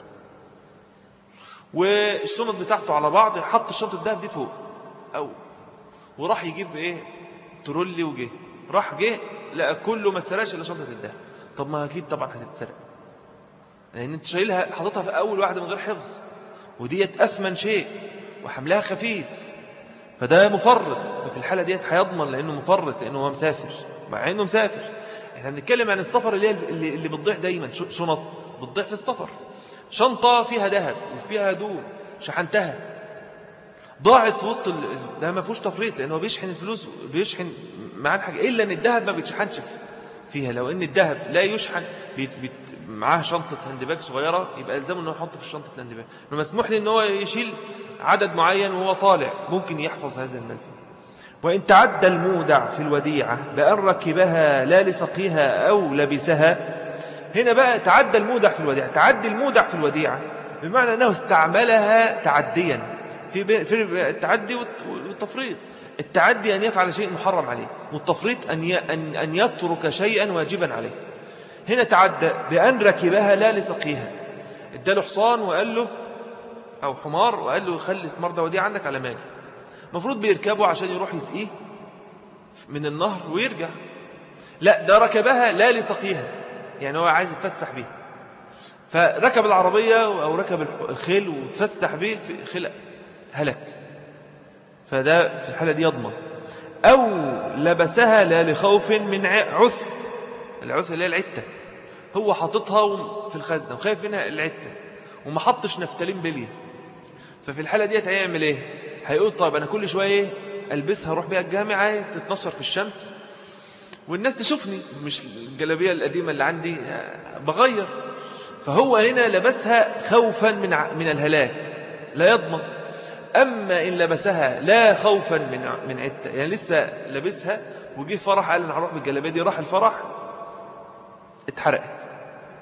S1: والشنط بتاعته على بعض حط الشنطة الذهب دي فوق أو وراح يجيب ايه ترولي وجه راح جه لقى كله ما اتسرقش الا شنطة الذهب طب ما اكيد طبعا هتتسرق لان انت شايلها حاططها في اول واحده من غير حفظ وديت اثمن شيء وحملها خفيف فده مفرط ففي الحاله ديت هيضمن لانه مفرط لانه هو مسافر مع انه مسافر احنا بنتكلم عن السفر اللي اللي, اللي بتضيع دايما شنط بتضيع في السفر شنطه فيها ذهب وفيها هدوم شحنتها ضاعت في وسط ده ما فيهوش تفريط لانه بيشحن الفلوس بيشحن معاه الحاجه الا ان الذهب ما بيتشحنش فيها لو ان الذهب لا يشحن بيت بيت معاه شنطة هاندباج صغيرة يبقى الزامه انه يحط في شنطة الهاندباج مسموح لي ان هو يشيل عدد معين وهو طالع ممكن يحفظ هذا المال فيه وإن تعدى المودع في الوديعة بأن ركبها لا لسقيها أو لبسها هنا بقى تعدى المودع في الوديعة تعدي المودع في الوديعة بمعنى أنه استعملها تعديا في في التعدي والتفريط التعدي أن يفعل شيء محرم عليه والتفريط أن أن يترك شيئا واجبا عليه هنا تعدى بأن ركبها لا لسقيها اداله حصان وقال له أو حمار وقال له خلي الحمار ده وديه عندك على ماجي المفروض بيركبه عشان يروح يسقيه من النهر ويرجع لا ده ركبها لا لسقيها يعني هو عايز يتفسح بيها فركب العربية أو ركب الخيل وتفسح بيه في خلق هلك فده في الحالة دي يضمن أو لبسها لا لخوف من عث العث اللي هي العتة هو حاططها في الخزنة وخايف منها العتة وما حطش نفتالين بليه ففي الحالة دي هيعمل ايه هيقول طيب انا كل شوية البسها اروح بيها الجامعة تتنشر في الشمس والناس تشوفني مش الجلابية القديمة اللي عندي بغير فهو هنا لبسها خوفا من من الهلاك لا يضمن أما إن لبسها لا خوفا من من عتة يعني لسه لبسها وجه فرح قال أنا هروح بالجلابية دي راح الفرح اتحرقت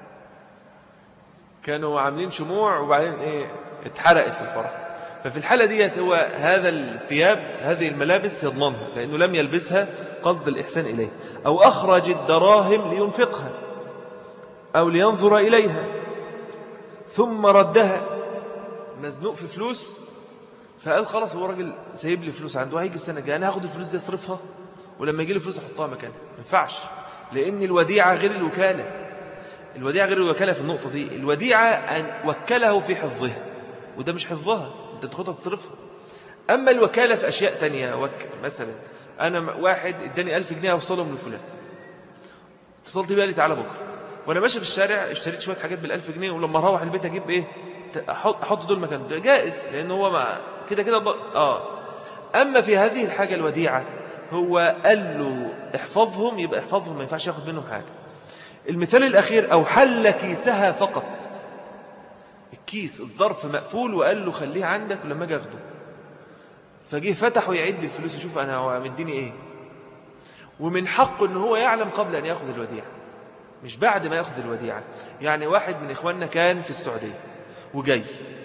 S1: كانوا عاملين شموع وبعدين ايه اتحرقت في الفرح ففي الحالة ديت هو هذا الثياب هذه الملابس يضمنها لأنه لم يلبسها قصد الإحسان إليه أو أخرج الدراهم لينفقها أو لينظر إليها ثم ردها مزنوق في فلوس فقال خلاص هو راجل سايب لي فلوس عنده هيجي السنة الجاية أنا هاخد الفلوس دي أصرفها ولما يجي لي فلوس أحطها مكانها ما ينفعش لأن الوديعة غير الوكالة الوديعة غير الوكالة في النقطة دي الوديعة أن وكله في حفظها وده مش حفظها انت تاخدها تصرفها أما الوكالة في أشياء تانية وك... مثلا أنا واحد اداني ألف جنيه أوصلهم لفلان اتصلت بيه لي تعالى بكرة وأنا ماشي في الشارع اشتريت شوية حاجات بالألف جنيه ولما أروح البيت أجيب إيه أحط, أحط دول مكان ده جائز لأن هو ما كده كده ضل... آه أما في هذه الحاجة الوديعة هو قال له احفظهم يبقى احفظهم ما ينفعش ياخد منهم حاجة المثال الأخير أو حل كيسها فقط الكيس الظرف مقفول وقال له خليه عندك ولما اجي اخده فجه فتح ويعد الفلوس يشوف أنا هو مديني إيه ومن حقه أنه هو يعلم قبل أن يأخذ الوديعة مش بعد ما يأخذ الوديعة يعني واحد من إخواننا كان في السعودية وجاي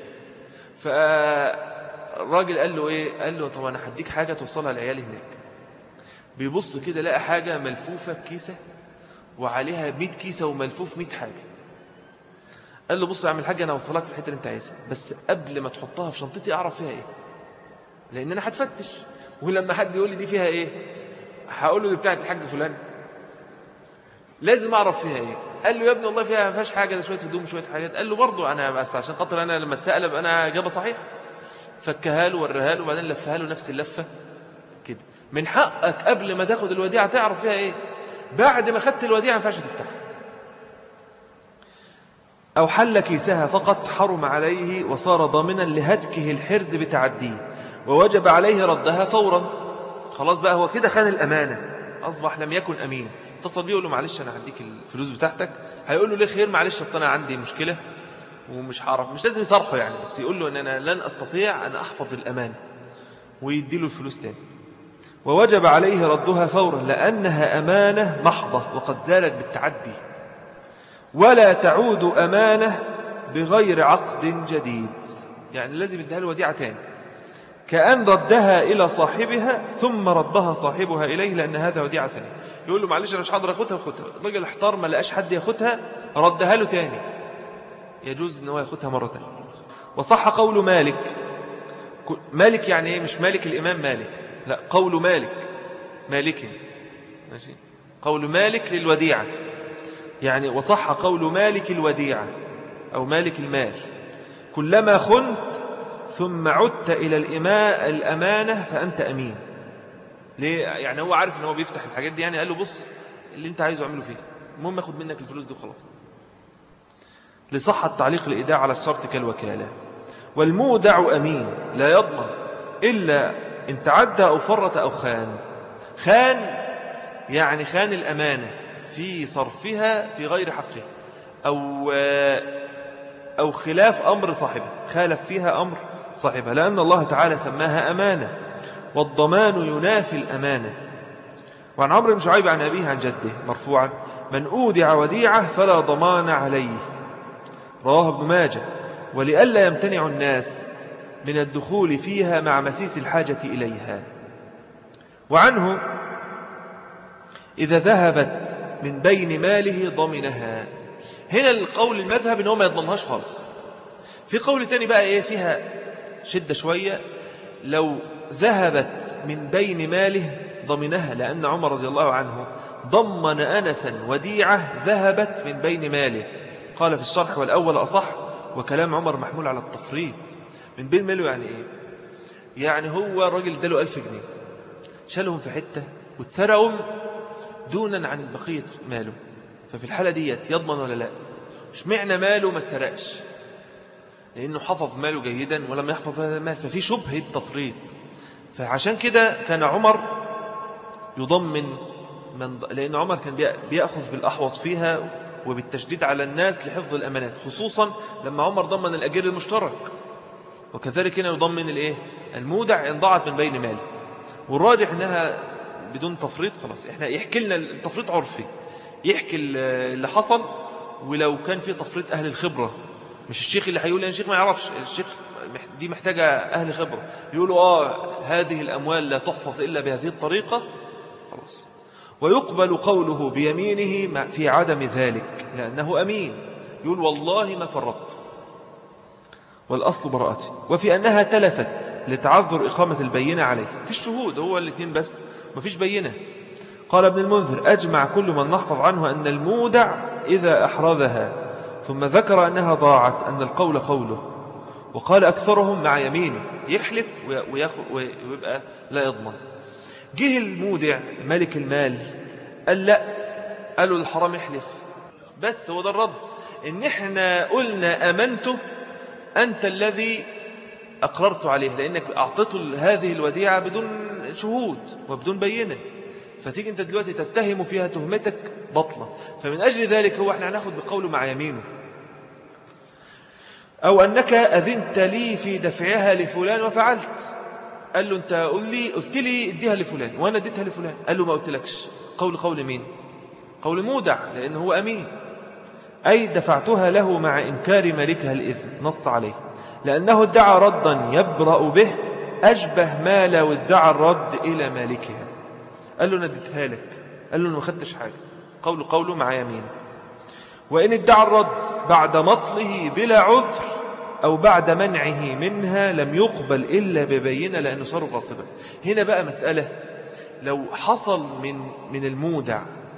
S1: فالراجل قال له إيه قال له طب أنا هديك حاجة توصلها لعيالي هناك بيبص كده لقى حاجة ملفوفة بكيسة وعليها 100 كيسة وملفوف 100 حاجة قال له بص يا عم الحاج أنا أوصلك في الحتة اللي أنت عايزها بس قبل ما تحطها في شنطتي أعرف فيها إيه لأن أنا هتفتش ولما حد يقول لي دي فيها إيه هقول له دي بتاعت الحاج فلان لازم أعرف فيها إيه قال له يا ابني والله فيها ما فيهاش حاجة ده شوية هدوم شوية حاجات قال له برضه أنا بس عشان خاطر أنا لما اتسأل أبقى أنا إجابة صحيح فكها له وريها له وبعدين لفها له نفس اللفة كده من حقك قبل ما تاخد الوديعة تعرف فيها إيه بعد ما خدت الوديعة ما ينفعش تفتحها أو حل كيسها فقط حرم عليه وصار ضامنا لهتكه الحرز بتعديه ووجب عليه ردها فورا خلاص بقى هو كده خان الأمانة أصبح لم يكن أمين اتصل بيه يقول له معلش أنا هديك الفلوس بتاعتك هيقول له ليه خير معلش أصل أنا عندي مشكلة ومش هعرف مش لازم يصرحه يعني بس يقول له أن أنا لن أستطيع أن أحفظ الأمانة ويدي له الفلوس تاني ووجب عليه ردها فورا لأنها أمانة محضة وقد زالت بالتعدي ولا تعود أمانة بغير عقد جديد يعني لازم يديها له وديعة تاني كأن ردها إلى صاحبها ثم ردها صاحبها إليه لأن هذا وديعة ثانية يقول له معلش أنا مش حاضر أخدها أخدها الراجل احتار ما لقاش حد ياخدها ردها له تاني يجوز أنه ياخدها مرة تانية وصح قول مالك مالك يعني إيه مش مالك الإمام مالك لا قول مالك مالك ماشي قول مالك للوديعة يعني وصح قول مالك الوديعة أو مالك المال كلما خنت ثم عدت إلى الإماء الأمانة فأنت أمين ليه؟ يعني هو عارف أنه بيفتح الحاجات دي يعني قال له بص اللي انت عايزه اعمله فيه المهم اخد منك الفلوس دي خلاص لصحة تعليق الإيداع على الشرط كالوكالة والمودع أمين لا يضمن إلا إن تعدى أو فرط أو خان خان يعني خان الأمانة في صرفها في غير حقها أو أو خلاف أمر صاحبه خالف فيها أمر صاحبها لأن الله تعالى سماها أمانة والضمان ينافي الأمانة وعن عمرو بن شعيب عن أبيه عن جده مرفوعا من أودع وديعة فلا ضمان عليه رواه ابن ماجه ولئلا يمتنع الناس من الدخول فيها مع مسيس الحاجة إليها وعنه إذا ذهبت من بين ماله ضمنها هنا القول المذهب إنه ما يضمنهاش خالص في قول تاني بقى إيه فيها شدة شوية لو ذهبت من بين ماله ضمنها لأن عمر رضي الله عنه ضمن أنسا وديعة ذهبت من بين ماله قال في الشرح والأول أصح وكلام عمر محمول على التفريط من بين ماله يعني إيه يعني هو الراجل اداله ألف جنيه شالهم في حتة واتسرقهم دونا عن بقية ماله ففي الحالة ديت يضمن ولا لا مش معنى ماله ما تسرقش لأنه حفظ ماله جيدا ولم يحفظ هذا المال ففي شبهة تفريط فعشان كده كان عمر يضمن من لأن عمر كان بيأخذ بالأحوط فيها وبالتشديد على الناس لحفظ الأمانات خصوصا لما عمر ضمن الأجير المشترك وكذلك هنا يضمن الإيه؟ المودع إن ضاعت من بين ماله والراجح أنها بدون تفريط خلاص إحنا يحكي لنا التفريط عرفي يحكي اللي حصل ولو كان في تفريط أهل الخبرة مش الشيخ اللي هيقول لي الشيخ ما يعرفش الشيخ دي محتاجة أهل خبرة يقولوا آه هذه الأموال لا تحفظ إلا بهذه الطريقة خلاص ويقبل قوله بيمينه في عدم ذلك لأنه أمين يقول والله ما فرطت والأصل براءته وفي أنها تلفت لتعذر إقامة البينة عليه في الشهود هو الاثنين بس ما فيش بينة قال ابن المنذر أجمع كل من نحفظ عنه أن المودع إذا أحرذها ثم ذكر أنها ضاعت أن القول قوله وقال أكثرهم مع يمينه يحلف ويبقى لا يضمن جه المودع ملك المال قال لا قالوا الحرام يحلف بس هو ده الرد ان احنا قلنا امنته انت الذي اقررت عليه لانك اعطيته هذه الوديعة بدون شهود وبدون بينة فتيجي انت دلوقتي تتهم فيها تهمتك بطلة فمن اجل ذلك هو احنا هناخد بقوله مع يمينه أو أنك أذنت لي في دفعها لفلان وفعلت قال له انت قل لي قلت لي اديها لفلان وانا اديتها لفلان قال له ما قلتلكش قول قول مين قول مودع لأنه هو أمين أي دفعتها له مع إنكار مالكها الإذن نص عليه لأنه ادعى ردا يبرأ به أشبه ما لو ادعى الرد إلى مالكها قال له نديتها لك قال له ما خدتش حاجة قول قوله مع يمينه وإن ادعى الرد بعد مطله بلا عذر أو بعد منعه منها لم يقبل إلا ببينة لأنه صار غاصبا هنا بقى مسألة لو حصل من من المودع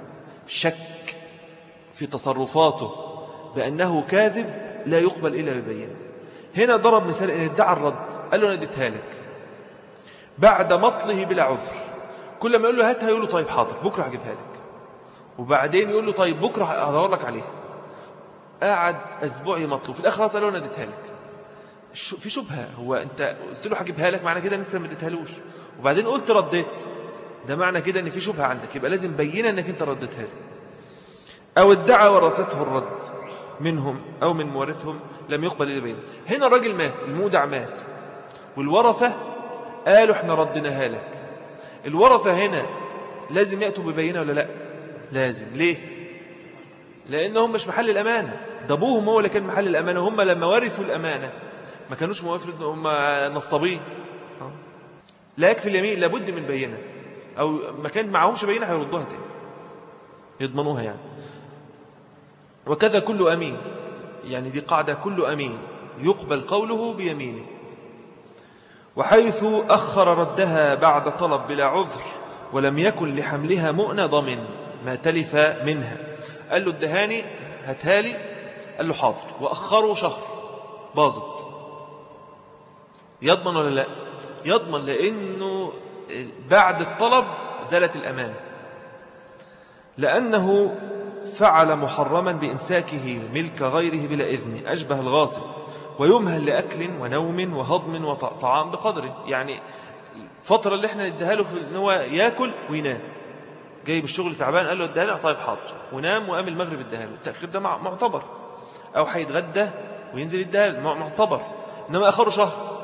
S1: شك في تصرفاته بأنه كاذب لا يقبل إلا ببينة هنا ضرب مثال إن ادعى الرد قال له أنا اديتها لك بعد مطله بلا عذر كل ما يقول له هاتها يقول له طيب حاضر بكرة هجيبها لك وبعدين يقول له طيب بكرة هدور لك عليها قعد أسبوع يمطله في الآخر قال له أنا اديتها لك في شبهة هو أنت قلت له هجيبها لك معنى كده أنت ما اديتهالوش وبعدين قلت رديت ده معنى كده أن في شبهة عندك يبقى لازم بينا أنك أنت ردتها له أو ادعى ورثته الرد منهم أو من مورثهم لم يقبل إلى بينه هنا الراجل مات المودع مات والورثة قالوا احنا ردناها لك الورثة هنا لازم يأتوا ببينة ولا لا لازم ليه لأنهم مش محل الأمانة ده أبوهم هو اللي كان محل الأمانة هم لما ورثوا الأمانة ما كانوش موافرين هم نصابين لا يكفي اليمين لابد من بينة أو ما كان معهمش بينة هيردوها تاني يضمنوها يعني وكذا كل أمين يعني دي قاعدة كل أمين يقبل قوله بيمينه وحيث أخر ردها بعد طلب بلا عذر ولم يكن لحملها مؤنى ضمن ما تلف منها قال له الدهاني هتهالي قال له حاضر وأخروا شهر باظت يضمن ولا لا يضمن لأنه بعد الطلب زالت الأمان لأنه فعل محرما بإمساكه ملك غيره بلا إذن أشبه الغاصب ويمهل لأكل ونوم وهضم وطعام بقدره يعني الفترة اللي احنا نديها له في ان هو ياكل وينام جاي بالشغل تعبان قال له اديها له طيب حاضر ونام وقام المغرب اديها له التأخير ده معتبر أو هيتغدى وينزل اديها له معتبر إنما أخره شهر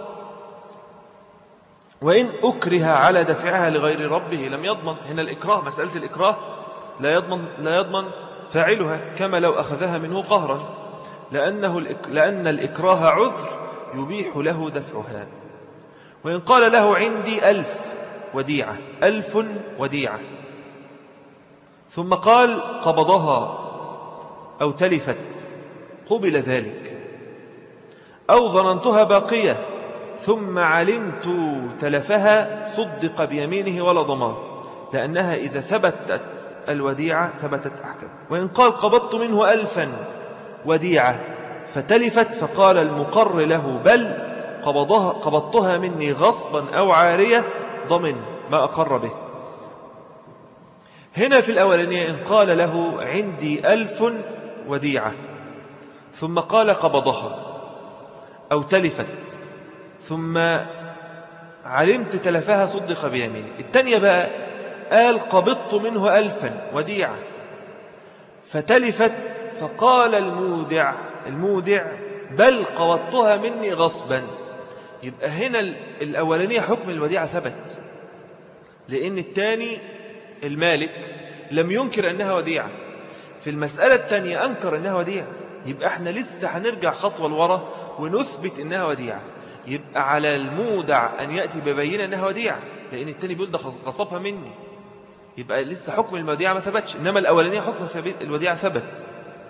S1: وإن أكره على دفعها لغير ربه لم يضمن هنا الإكراه مسألة الإكراه لا يضمن, لا يضمن فاعلها كما لو أخذها منه قهرا لأنه لأن الإكراه عذر يبيح له دفعها وإن قال له عندي ألف وديعة ألف وديعة ثم قال قبضها أو تلفت قبل ذلك أو ظننتها باقية ثم علمت تلفها صدق بيمينه ولا ضمان لأنها إذا ثبتت الوديعة ثبتت أحكم وإن قال قبضت منه ألفا وديعة فتلفت فقال المقر له بل قبضها قبضتها مني غصبا أو عارية ضمن ما أقر به هنا في الأولانية إن قال له عندي ألف وديعة ثم قال قبضها أو تلفت ثم علمت تلفها صدق بيمينه الثانية بقى قال قبضت منه ألفا وديعة فتلفت فقال المودع المودع بل قبضتها مني غصبا يبقى هنا الأولانية حكم الوديعة ثبت لأن الثاني المالك لم ينكر أنها وديعة في المسألة الثانية أنكر أنها وديعة يبقى احنا لسه هنرجع خطوة لورا ونثبت أنها وديعة يبقى على المودع أن يأتي ببينة أنها وديعة لأن الثاني بيقول ده غصبها مني يبقى لسه حكم الوديعة ما ثبتش إنما الأولانية حكم الوديعة ثبت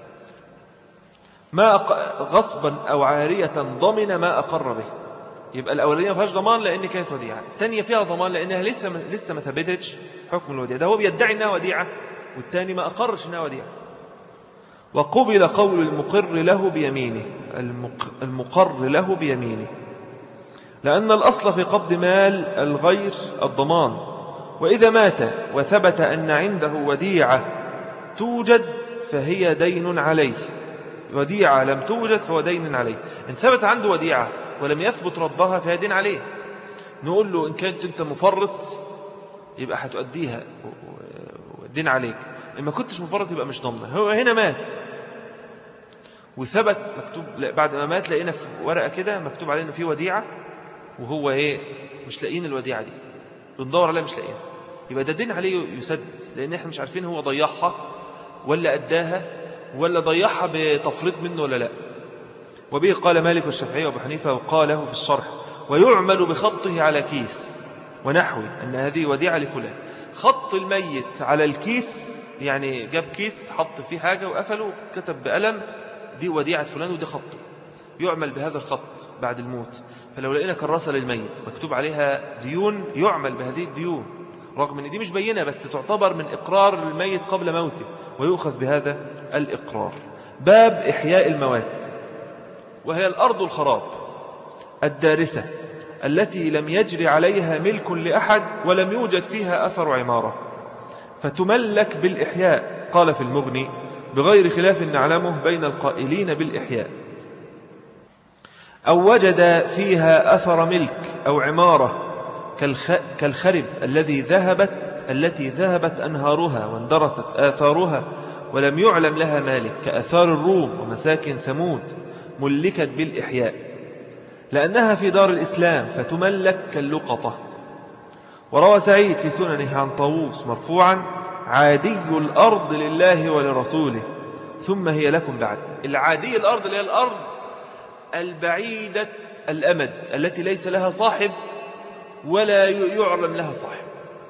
S1: ما غصبا أو عارية ضمن ما أقر به يبقى الأولانية ما فيهاش ضمان لأن كانت وديعة الثانية فيها ضمان لأنها لسه ما لسه ما ثبتتش حكم الوديعة ده هو بيدعي أنها وديعة والثاني ما أقرش أنها وديعة وقبل قول المقر له بيمينه المقر له بيمينه لأن الأصل في قبض مال الغير الضمان وإذا مات وثبت أن عنده وديعة توجد فهي دين عليه وديعة لم توجد فهو دين عليه إن ثبت عنده وديعة ولم يثبت ردها فهي دين عليه نقول له إن كنت أنت مفرط يبقى هتؤديها دين عليك إن ما كنتش مفرط يبقى مش ضمنه هو هنا مات وثبت مكتوب بعد ما مات لقينا في ورقة كده مكتوب عليه إنه في وديعة وهو إيه مش لاقيين الوديعة دي بندور عليها مش لاقيين يبقى ده دين عليه يسد لأن احنا مش عارفين هو ضيعها ولا أداها ولا ضيعها بتفريط منه ولا لا وبه قال مالك والشافعي وابو حنيفة وقاله في الشرح ويعمل بخطه على كيس ونحوه أن هذه وديعة لفلان خط الميت على الكيس يعني جاب كيس حط فيه حاجة وقفله وكتب بقلم دي وديعة فلان ودي خطه يعمل بهذا الخط بعد الموت فلو لقينا كراسة للميت مكتوب عليها ديون يعمل بهذه الديون رغم ان دي مش بينة بس تعتبر من إقرار الميت قبل موته ويؤخذ بهذا الإقرار باب إحياء الموات وهي الأرض الخراب الدارسة التي لم يجري عليها ملك لأحد ولم يوجد فيها أثر عمارة فتملك بالإحياء قال في المغني بغير خلاف نعلمه بين القائلين بالإحياء أو وجد فيها أثر ملك أو عمارة كالخرب الذي ذهبت التي ذهبت أنهارها واندرست آثارها ولم يعلم لها مالك كأثار الروم ومساكن ثمود ملكت بالإحياء لأنها في دار الإسلام فتملك كاللقطة وروى سعيد في سننه عن طاووس مرفوعا عادي الأرض لله ولرسوله ثم هي لكم بعد العادي الأرض اللي هي الأرض البعيدة الأمد التي ليس لها صاحب ولا يعلم لها صاحب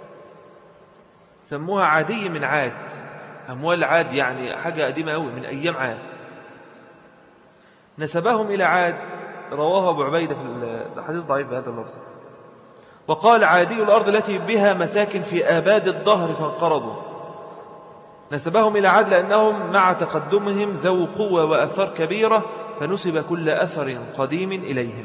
S1: سموها عادي من عاد أموال عاد يعني حاجة قديمة أوي من أيام عاد نسبهم إلى عاد رواه أبو عبيدة في الحديث ضعيف بهذا اللفظ وقال عادي الأرض التي بها مساكن في آباد الظهر فانقرضوا نسبهم إلى عاد لأنهم مع تقدمهم ذو قوة وأثر كبيرة فنسب كل أثر قديم إليهم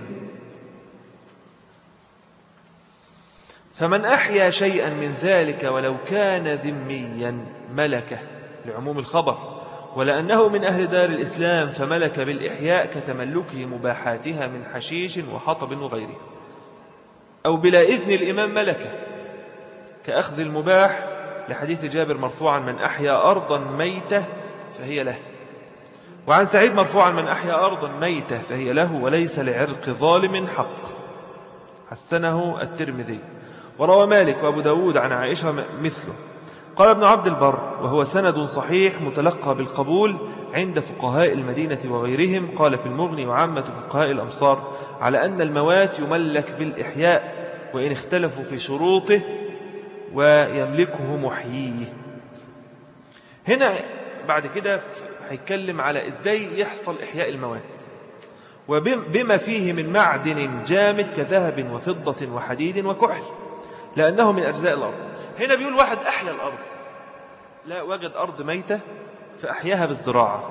S1: فمن أحيا شيئا من ذلك ولو كان ذميا ملكه لعموم الخبر ولأنه من أهل دار الإسلام فملك بالإحياء كتملكه مباحاتها من حشيش وحطب وغيره أو بلا إذن الإمام ملكه كأخذ المباح لحديث جابر مرفوعا من أحيا أرضا ميتة فهي له وعن سعيد مرفوعا من أحيا أرضا ميتة فهي له وليس لعرق ظالم حق حسنه الترمذي وروى مالك وأبو داود عن عائشة مثله قال ابن عبد البر وهو سند صحيح متلقى بالقبول عند فقهاء المدينة وغيرهم قال في المغني وعامة فقهاء الأمصار على أن الموات يملك بالإحياء وإن اختلفوا في شروطه ويملكه محييه هنا بعد كده هيتكلم على إزاي يحصل إحياء الموات وبما فيه من معدن جامد كذهب وفضة وحديد وكحل لأنه من أجزاء الأرض هنا بيقول واحد أحيا الأرض لا وجد أرض ميتة فأحياها بالزراعة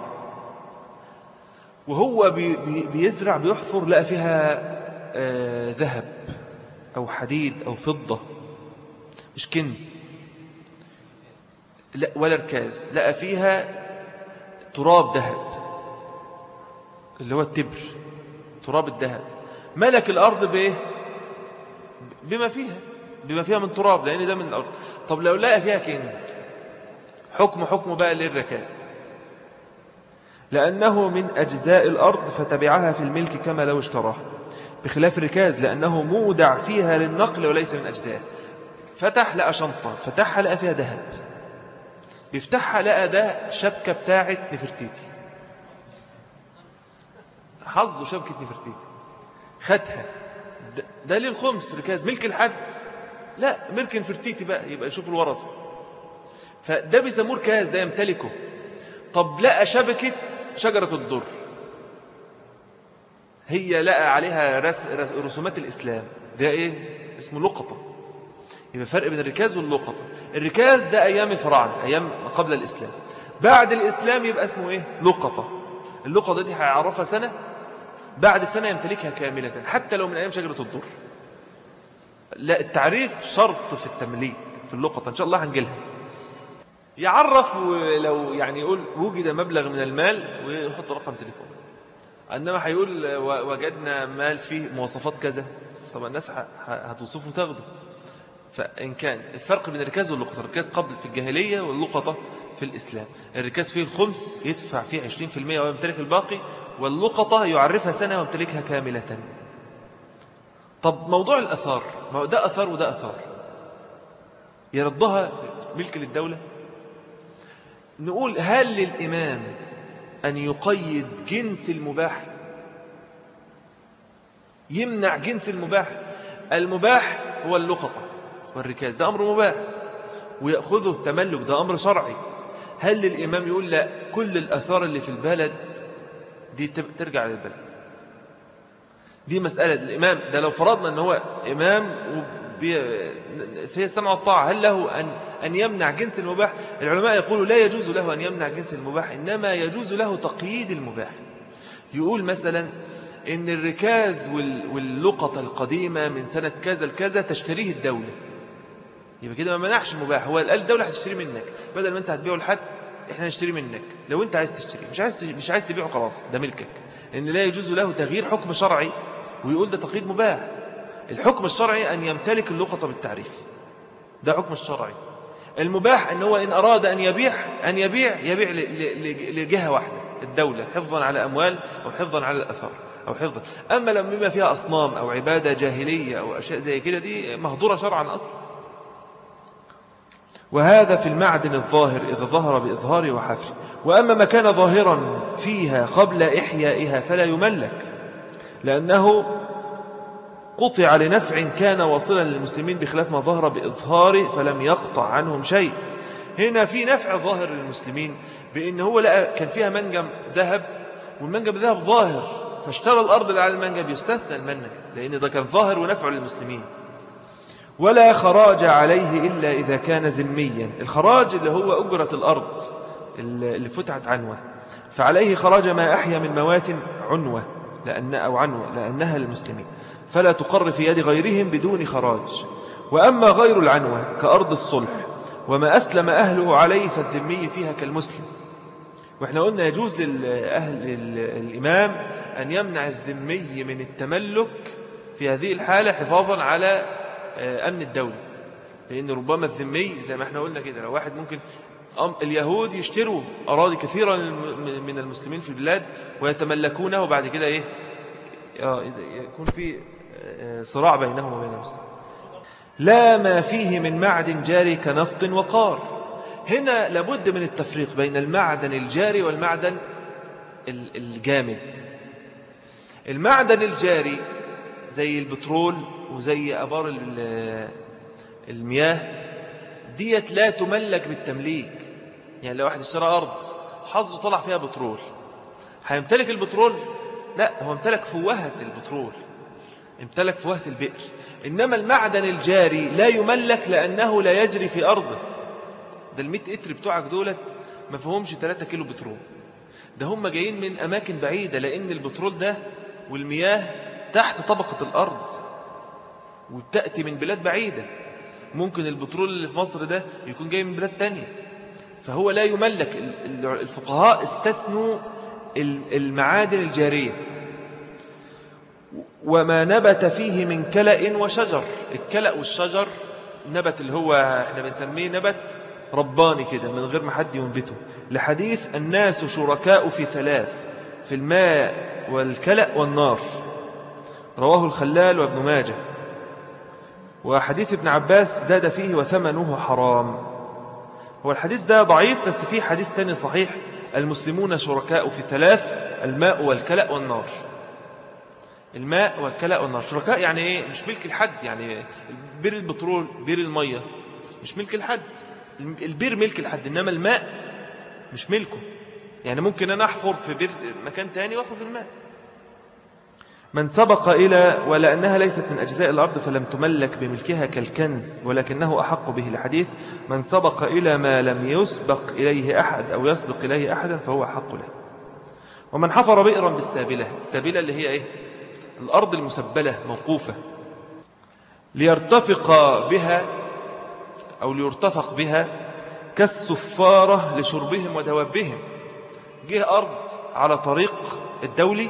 S1: وهو بي بي بيزرع بيحفر لقى فيها آه ذهب أو حديد أو فضة مش كنز لا ولا ركاز لقى فيها تراب ذهب اللي هو التبر تراب الذهب ملك الأرض بإيه بما فيها بما فيها من تراب لأن ده من الأرض طب لو لقى فيها كنز حكم حكم بقى للركاز لأنه من أجزاء الأرض فتبعها في الملك كما لو اشتراه بخلاف الركاز لأنه مودع فيها للنقل وليس من أجزاء فتح لقى شنطة فتحها لقى فيها ذهب بيفتحها لقى ده شبكة بتاعة نفرتيتي حظه شبكة نفرتيتي خدها ده للخمس ركاز ملك الحد لا ملك نفرتيتي بقى يبقى يشوف الورثة فده بيسموه ركاز ده يمتلكه طب لقى شبكة شجرة الضر هي لقى عليها رس رسومات الإسلام ده إيه اسمه لقطة يبقى فرق بين الركاز واللقطة الركاز ده أيام الفراعنة أيام قبل الإسلام بعد الإسلام يبقى اسمه إيه لقطة اللقطة دي هيعرفها سنة بعد سنة يمتلكها كاملة حتى لو من أيام شجرة الضر لا التعريف شرط في التمليك في اللقطة إن شاء الله هنجيلها يعرف لو يعني يقول وجد مبلغ من المال ويحط رقم تليفون إنما هيقول وجدنا مال فيه مواصفات كذا طبعا الناس هتوصفه تاخده فإن كان الفرق بين الركاز واللقطة الركاز قبل في الجاهلية واللقطة في الإسلام الركاز فيه الخمس يدفع فيه 20% ويمتلك الباقي واللقطة يعرفها سنة ويمتلكها كاملة طب موضوع الأثار ما هو ده أثار وده أثار يردها ملك للدولة نقول هل للإمام أن يقيد جنس المباح يمنع جنس المباح المباح هو اللقطة والركاز ده أمر مباح ويأخذه تملك ده أمر شرعي هل للإمام يقول لا كل الأثار اللي في البلد دي ترجع للبلد دي مسألة الإمام ده لو فرضنا أنه هو إمام في السمع والطاعة هل له أن, أن يمنع جنس المباح العلماء يقولوا لا يجوز له أن يمنع جنس المباح إنما يجوز له تقييد المباح يقول مثلا إن الركاز واللقطة القديمة من سنة كذا لكذا تشتريه الدولة يبقى كده ما منعش المباح هو قال الدولة هتشتري منك بدل ما أنت هتبيعه لحد احنا نشتري منك لو انت عايز تشتري مش عايز مش عايز تبيعه خلاص ده ملكك ان لا يجوز له تغيير حكم شرعي ويقول ده تقييد مباح الحكم الشرعي أن يمتلك اللقطة بالتعريف ده حكم الشرعي المباح أن هو إن أراد أن يبيع أن يبيع يبيع لجهة واحدة الدولة حفظا على أموال أو حفظا على الأثار أو حفظا أما لما بما فيها أصنام أو عبادة جاهلية أو أشياء زي كده دي مهدورة شرعا أصلا وهذا في المعدن الظاهر إذا ظهر بإظهاره وحفره وأما ما كان ظاهرا فيها قبل إحيائها فلا يملك لأنه قطع لنفع كان واصلا للمسلمين بخلاف ما ظهر بإظهاره فلم يقطع عنهم شيء هنا في نفع ظاهر للمسلمين بأن هو لقى كان فيها منجم ذهب والمنجم ذهب ظاهر فاشترى الأرض اللي على المنجم يستثنى المنجم لأن ده كان ظاهر ونفع للمسلمين ولا خراج عليه إلا إذا كان زميا الخراج اللي هو أجرة الأرض اللي فتحت عنوة فعليه خراج ما أحيا من موات عنوة لأن أو عنوة لأنها للمسلمين فلا تقر في يد غيرهم بدون خراج وأما غير العنوة كأرض الصلح وما أسلم أهله عليه فالذمي فيها كالمسلم وإحنا قلنا يجوز للأهل الإمام أن يمنع الذمي من التملك في هذه الحالة حفاظا على آه، أمن الدولة لأن ربما الذمي زي ما احنا قلنا كده لو واحد ممكن اليهود يشتروا أراضي كثيرة من المسلمين في البلاد ويتملكونه وبعد كده إيه آه، يكون في آه، صراع بينهم وبين المسلمين لا ما فيه من معدن جاري كنفط وقار هنا لابد من التفريق بين المعدن الجاري والمعدن الجامد المعدن الجاري زي البترول وزي أبار المياه ديت لا تملك بالتمليك يعني لو واحد اشترى أرض حظه طلع فيها بترول هيمتلك البترول لا هو امتلك فوهة البترول امتلك فوهة البئر إنما المعدن الجاري لا يملك لأنه لا يجري في أرضه ده المئة إتر بتوعك دولت ما فهمش 3 كيلو بترول ده هم جايين من أماكن بعيدة لأن البترول ده والمياه تحت طبقة الأرض وتأتي من بلاد بعيدة ممكن البترول اللي في مصر ده يكون جاي من بلاد تانية فهو لا يملك الفقهاء استثنوا المعادن الجارية وما نبت فيه من كلأ وشجر الكلأ والشجر نبت اللي هو احنا بنسميه نبت رباني كده من غير ما حد ينبته لحديث الناس شركاء في ثلاث في الماء والكلأ والنار رواه الخلال وابن ماجه وحديث ابن عباس زاد فيه وثمنه حرام هو الحديث ده ضعيف بس فيه حديث تاني صحيح المسلمون شركاء في ثلاث الماء والكلأ والنار الماء والكلأ والنار شركاء يعني ايه مش ملك الحد يعني بير البترول بير المية مش ملك الحد البير ملك الحد إنما الماء مش ملكه يعني ممكن أنا أحفر في بير مكان تاني وأخذ الماء من سبق إلى ولأنها ليست من أجزاء الأرض فلم تملك بملكها كالكنز ولكنه أحق به الحديث من سبق إلى ما لم يسبق إليه أحد أو يسبق إليه أحدا فهو أحق له ومن حفر بئرا بالسابلة السابلة اللي هي إيه؟ الأرض المسبلة موقوفة ليرتفق بها أو ليرتفق بها كالسفارة لشربهم ودوابهم جه أرض على طريق الدولي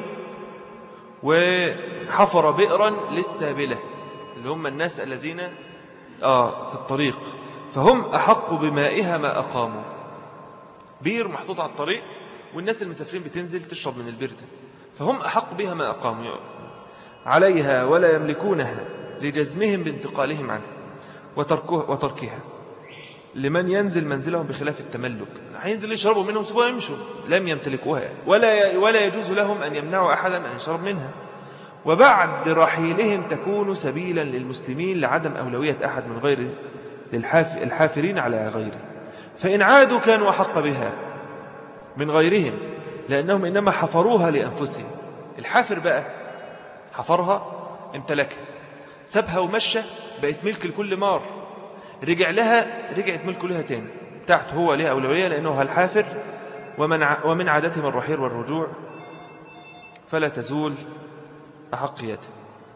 S1: وحفر بئرا للسابلة اللي هم الناس الذين آه في الطريق فهم أحق بمائها ما أقاموا بير محطوط على الطريق والناس المسافرين بتنزل تشرب من البير ده فهم أحق بها ما أقاموا عليها ولا يملكونها لجزمهم بانتقالهم عنها وتركها, وتركها لمن ينزل منزلهم بخلاف التملك هينزل يشربوا منهم سبوا يمشوا لم يمتلكوها ولا ولا يجوز لهم أن يمنعوا أحدا أن يشرب منها وبعد رحيلهم تكون سبيلا للمسلمين لعدم أولوية أحد من غير الحافرين على غيره فإن عادوا كانوا أحق بها من غيرهم لأنهم إنما حفروها لأنفسهم الحافر بقى حفرها امتلكها سابها ومشى بقت ملك لكل مار رجع لها رجعت ملك لها تاني تحت هو لها أولوية لأنه الحافر ومن, ومن عادتهم الرحيل والرجوع فلا تزول أحقيته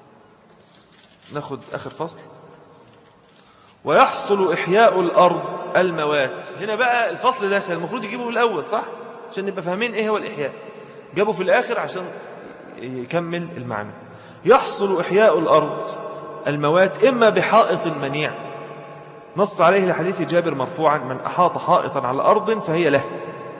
S1: ناخد آخر فصل ويحصل إحياء الأرض الموات هنا بقى الفصل ده كان المفروض يجيبه في الأول صح عشان نبقى فاهمين إيه هو الإحياء جابه في الآخر عشان يكمل المعنى يحصل إحياء الأرض الموات إما بحائط منيع نص عليه لحديث جابر مرفوعا من أحاط حائطا على أرض فهي له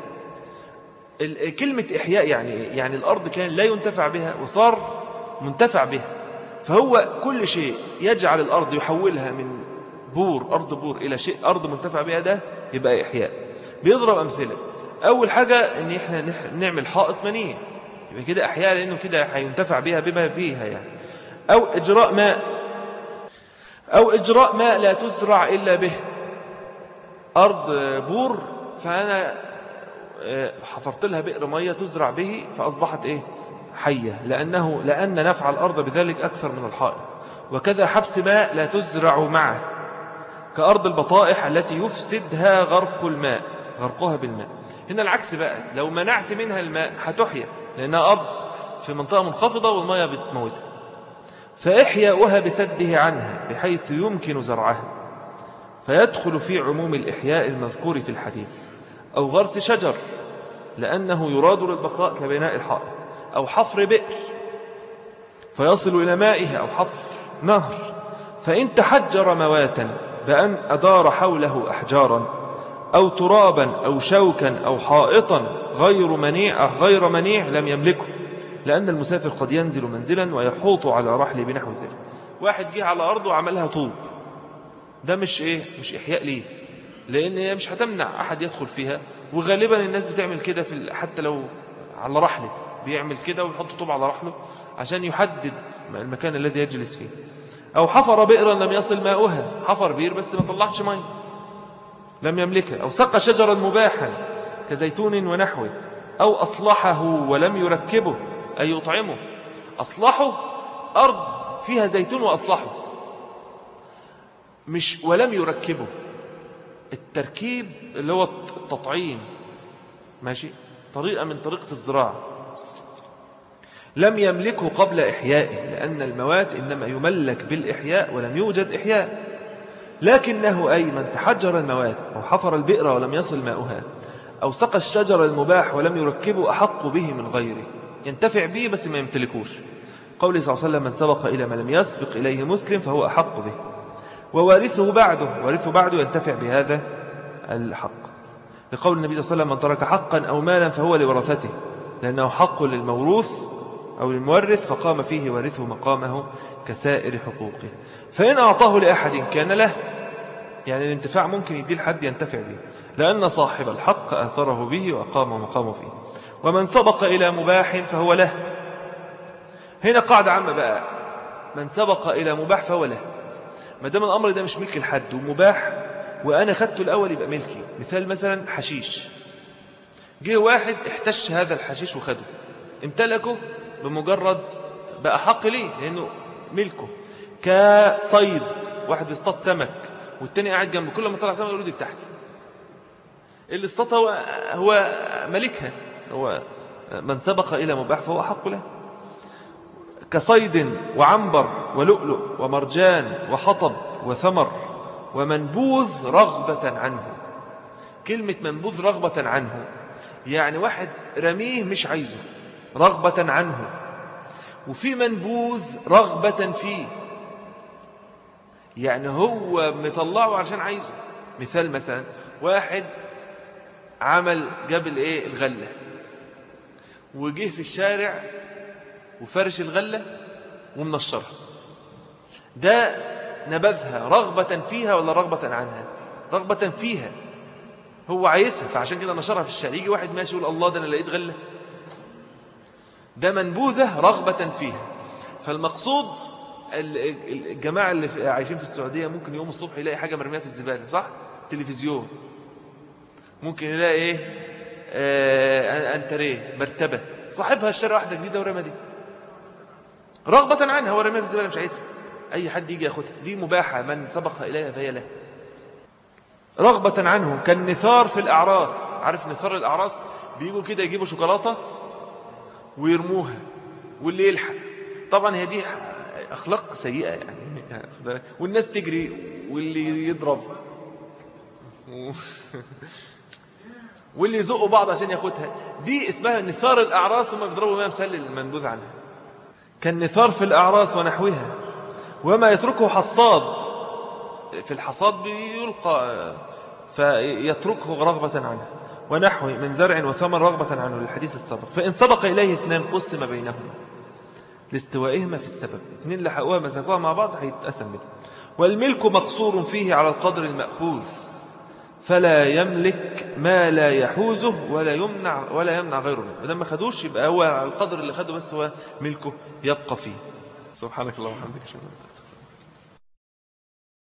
S1: كلمة إحياء يعني إيه؟ يعني الأرض كان لا ينتفع بها وصار منتفع بها فهو كل شيء يجعل الأرض يحولها من بور أرض بور إلى شيء أرض منتفع بها ده يبقى إحياء بيضرب أمثلة أول حاجة أن إحنا نعمل حائط منيع يبقى كده أحياء لأنه كده هينتفع بها بما فيها يعني أو إجراء ماء أو إجراء ماء لا تزرع إلا به أرض بور فأنا آه، حفرت لها بئر مية تزرع به فأصبحت إيه حية لأنه لأن نفع الأرض بذلك أكثر من الحائط وكذا حبس ماء لا تزرع معه كأرض البطائح التي يفسدها غرق الماء غرقها بالماء هنا العكس بقى لو منعت منها الماء هتحيا لأنها أرض في منطقة منخفضة والمية بتموتها فإحياؤها بسده عنها بحيث يمكن زرعها فيدخل في عموم الإحياء المذكور في الحديث أو غرس شجر لأنه يراد للبقاء كبناء الحائط أو حفر بئر فيصل إلى مائها أو حفر نهر فإن تحجر مواتا بأن أدار حوله أحجارا أو ترابا أو شوكا أو حائطا غير منيع غير منيع لم يملكه لأن المسافر قد ينزل منزلا ويحوط على رحله بنحو ذلك واحد جه على أرضه وعملها طوب ده مش إيه مش إحياء ليه لأن هي مش هتمنع أحد يدخل فيها وغالبا الناس بتعمل كده في حتى لو على رحله بيعمل كده ويحط طوب على رحله عشان يحدد المكان الذي يجلس فيه أو حفر بئرا لم يصل ماؤها حفر بئر بس ما طلعش ماء لم يملكها أو سقى شجرا مباحا كزيتون ونحوه أو أصلحه ولم يركبه أي يطعمه أصلحه أرض فيها زيتون وأصلحه مش ولم يركبه التركيب اللي هو التطعيم ماشي طريقة من طريقة الزراعة لم يملكه قبل إحيائه لأن الموات إنما يملك بالإحياء ولم يوجد إحياء لكنه أي من تحجر الموات أو حفر البئر ولم يصل ماؤها أو سقى الشجر المباح ولم يركبه أحق به من غيره ينتفع به بس ما يمتلكوش قوله صلى الله عليه وسلم من سبق إلى ما لم يسبق إليه مسلم فهو أحق به ووارثه بعده وارثه بعده ينتفع بهذا الحق لقول النبي صلى الله عليه وسلم من ترك حقا أو مالا فهو لورثته لأنه حق للموروث أو للمورث فقام فيه وارثه مقامه كسائر حقوقه فإن أعطاه لأحد كان له يعني الانتفاع ممكن يدي لحد ينتفع به لأن صاحب الحق أثره به وأقام مقامه فيه ومن سبق إلى مباح فهو له هنا قاعدة عامة بقى من سبق إلى مباح فهو له ما دام الأمر ده مش ملك الحد ومباح وأنا خدته الأول يبقى ملكي مثال مثلا حشيش جه واحد احتش هذا الحشيش وخده امتلكه بمجرد بقى حق ليه لأنه ملكه كصيد واحد بيصطاد سمك والتاني قاعد جنبه كل ما طلع سمك يقول دي بتاعتي اللي اصطاد هو هو ملكها هو من سبق إلى مباح فهو حق له كصيد وعنبر ولؤلؤ ومرجان وحطب وثمر ومنبوذ رغبة عنه كلمة منبوذ رغبة عنه يعني واحد رميه مش عايزه رغبة عنه وفي منبوذ رغبة فيه يعني هو مطلعه عشان عايزه مثال مثلا واحد عمل جاب الايه الغله وجه في الشارع وفرش الغله ومنشرها ده نبذها رغبة فيها ولا رغبة عنها رغبة فيها هو عايزها فعشان كده نشرها في الشارع يجي واحد ماشي يقول الله ده انا لقيت غله ده منبوذة رغبة فيها فالمقصود ال- ال- الجماعة اللي في- عايشين في السعودية ممكن يوم الصبح يلاقي حاجة مرمية في الزبالة صح؟ تلفزيون ممكن يلاقي ايه آه انتريه مرتبة صاحبها اشترى واحدة جديدة ورمى دي رغبة عنها هو رميها في الزبالة مش عايزها أي حد يجي ياخدها دي مباحة من سبق إليها فهي له رغبة عنه كالنثار في الأعراس عارف نثار الأعراس بيجوا كده يجيبوا شوكولاتة ويرموها واللي يلحق طبعا هي دي أخلاق سيئة يعني خد بالك؟ والناس تجري واللي يضرب و- واللي يزقوا بعض عشان ياخدها دي اسمها نثار الأعراس هم بيضربوا بها مثال المنبوذ عنها كالنثار في الأعراس ونحوها وما يتركه حصاد في الحصاد بيلقى فيتركه رغبة عنه ونحوه من زرع وثمر رغبة عنه للحديث السابق فإن سبق إليه اثنان قسم بينهما لاستوائهما في السبب اثنين لحقوها مسكوها مع بعض هيتقسم بينهم والملك مقصور فيه على القدر المأخوذ فلا يملك ما لا يحوزه ولا يمنع ولا يمنع غيره منه ولما خدوش يبقى هو على القدر اللي خده بس هو ملكه يبقى فيه سبحانك اللهم وبحمدك اشهد ان لا اله الا انت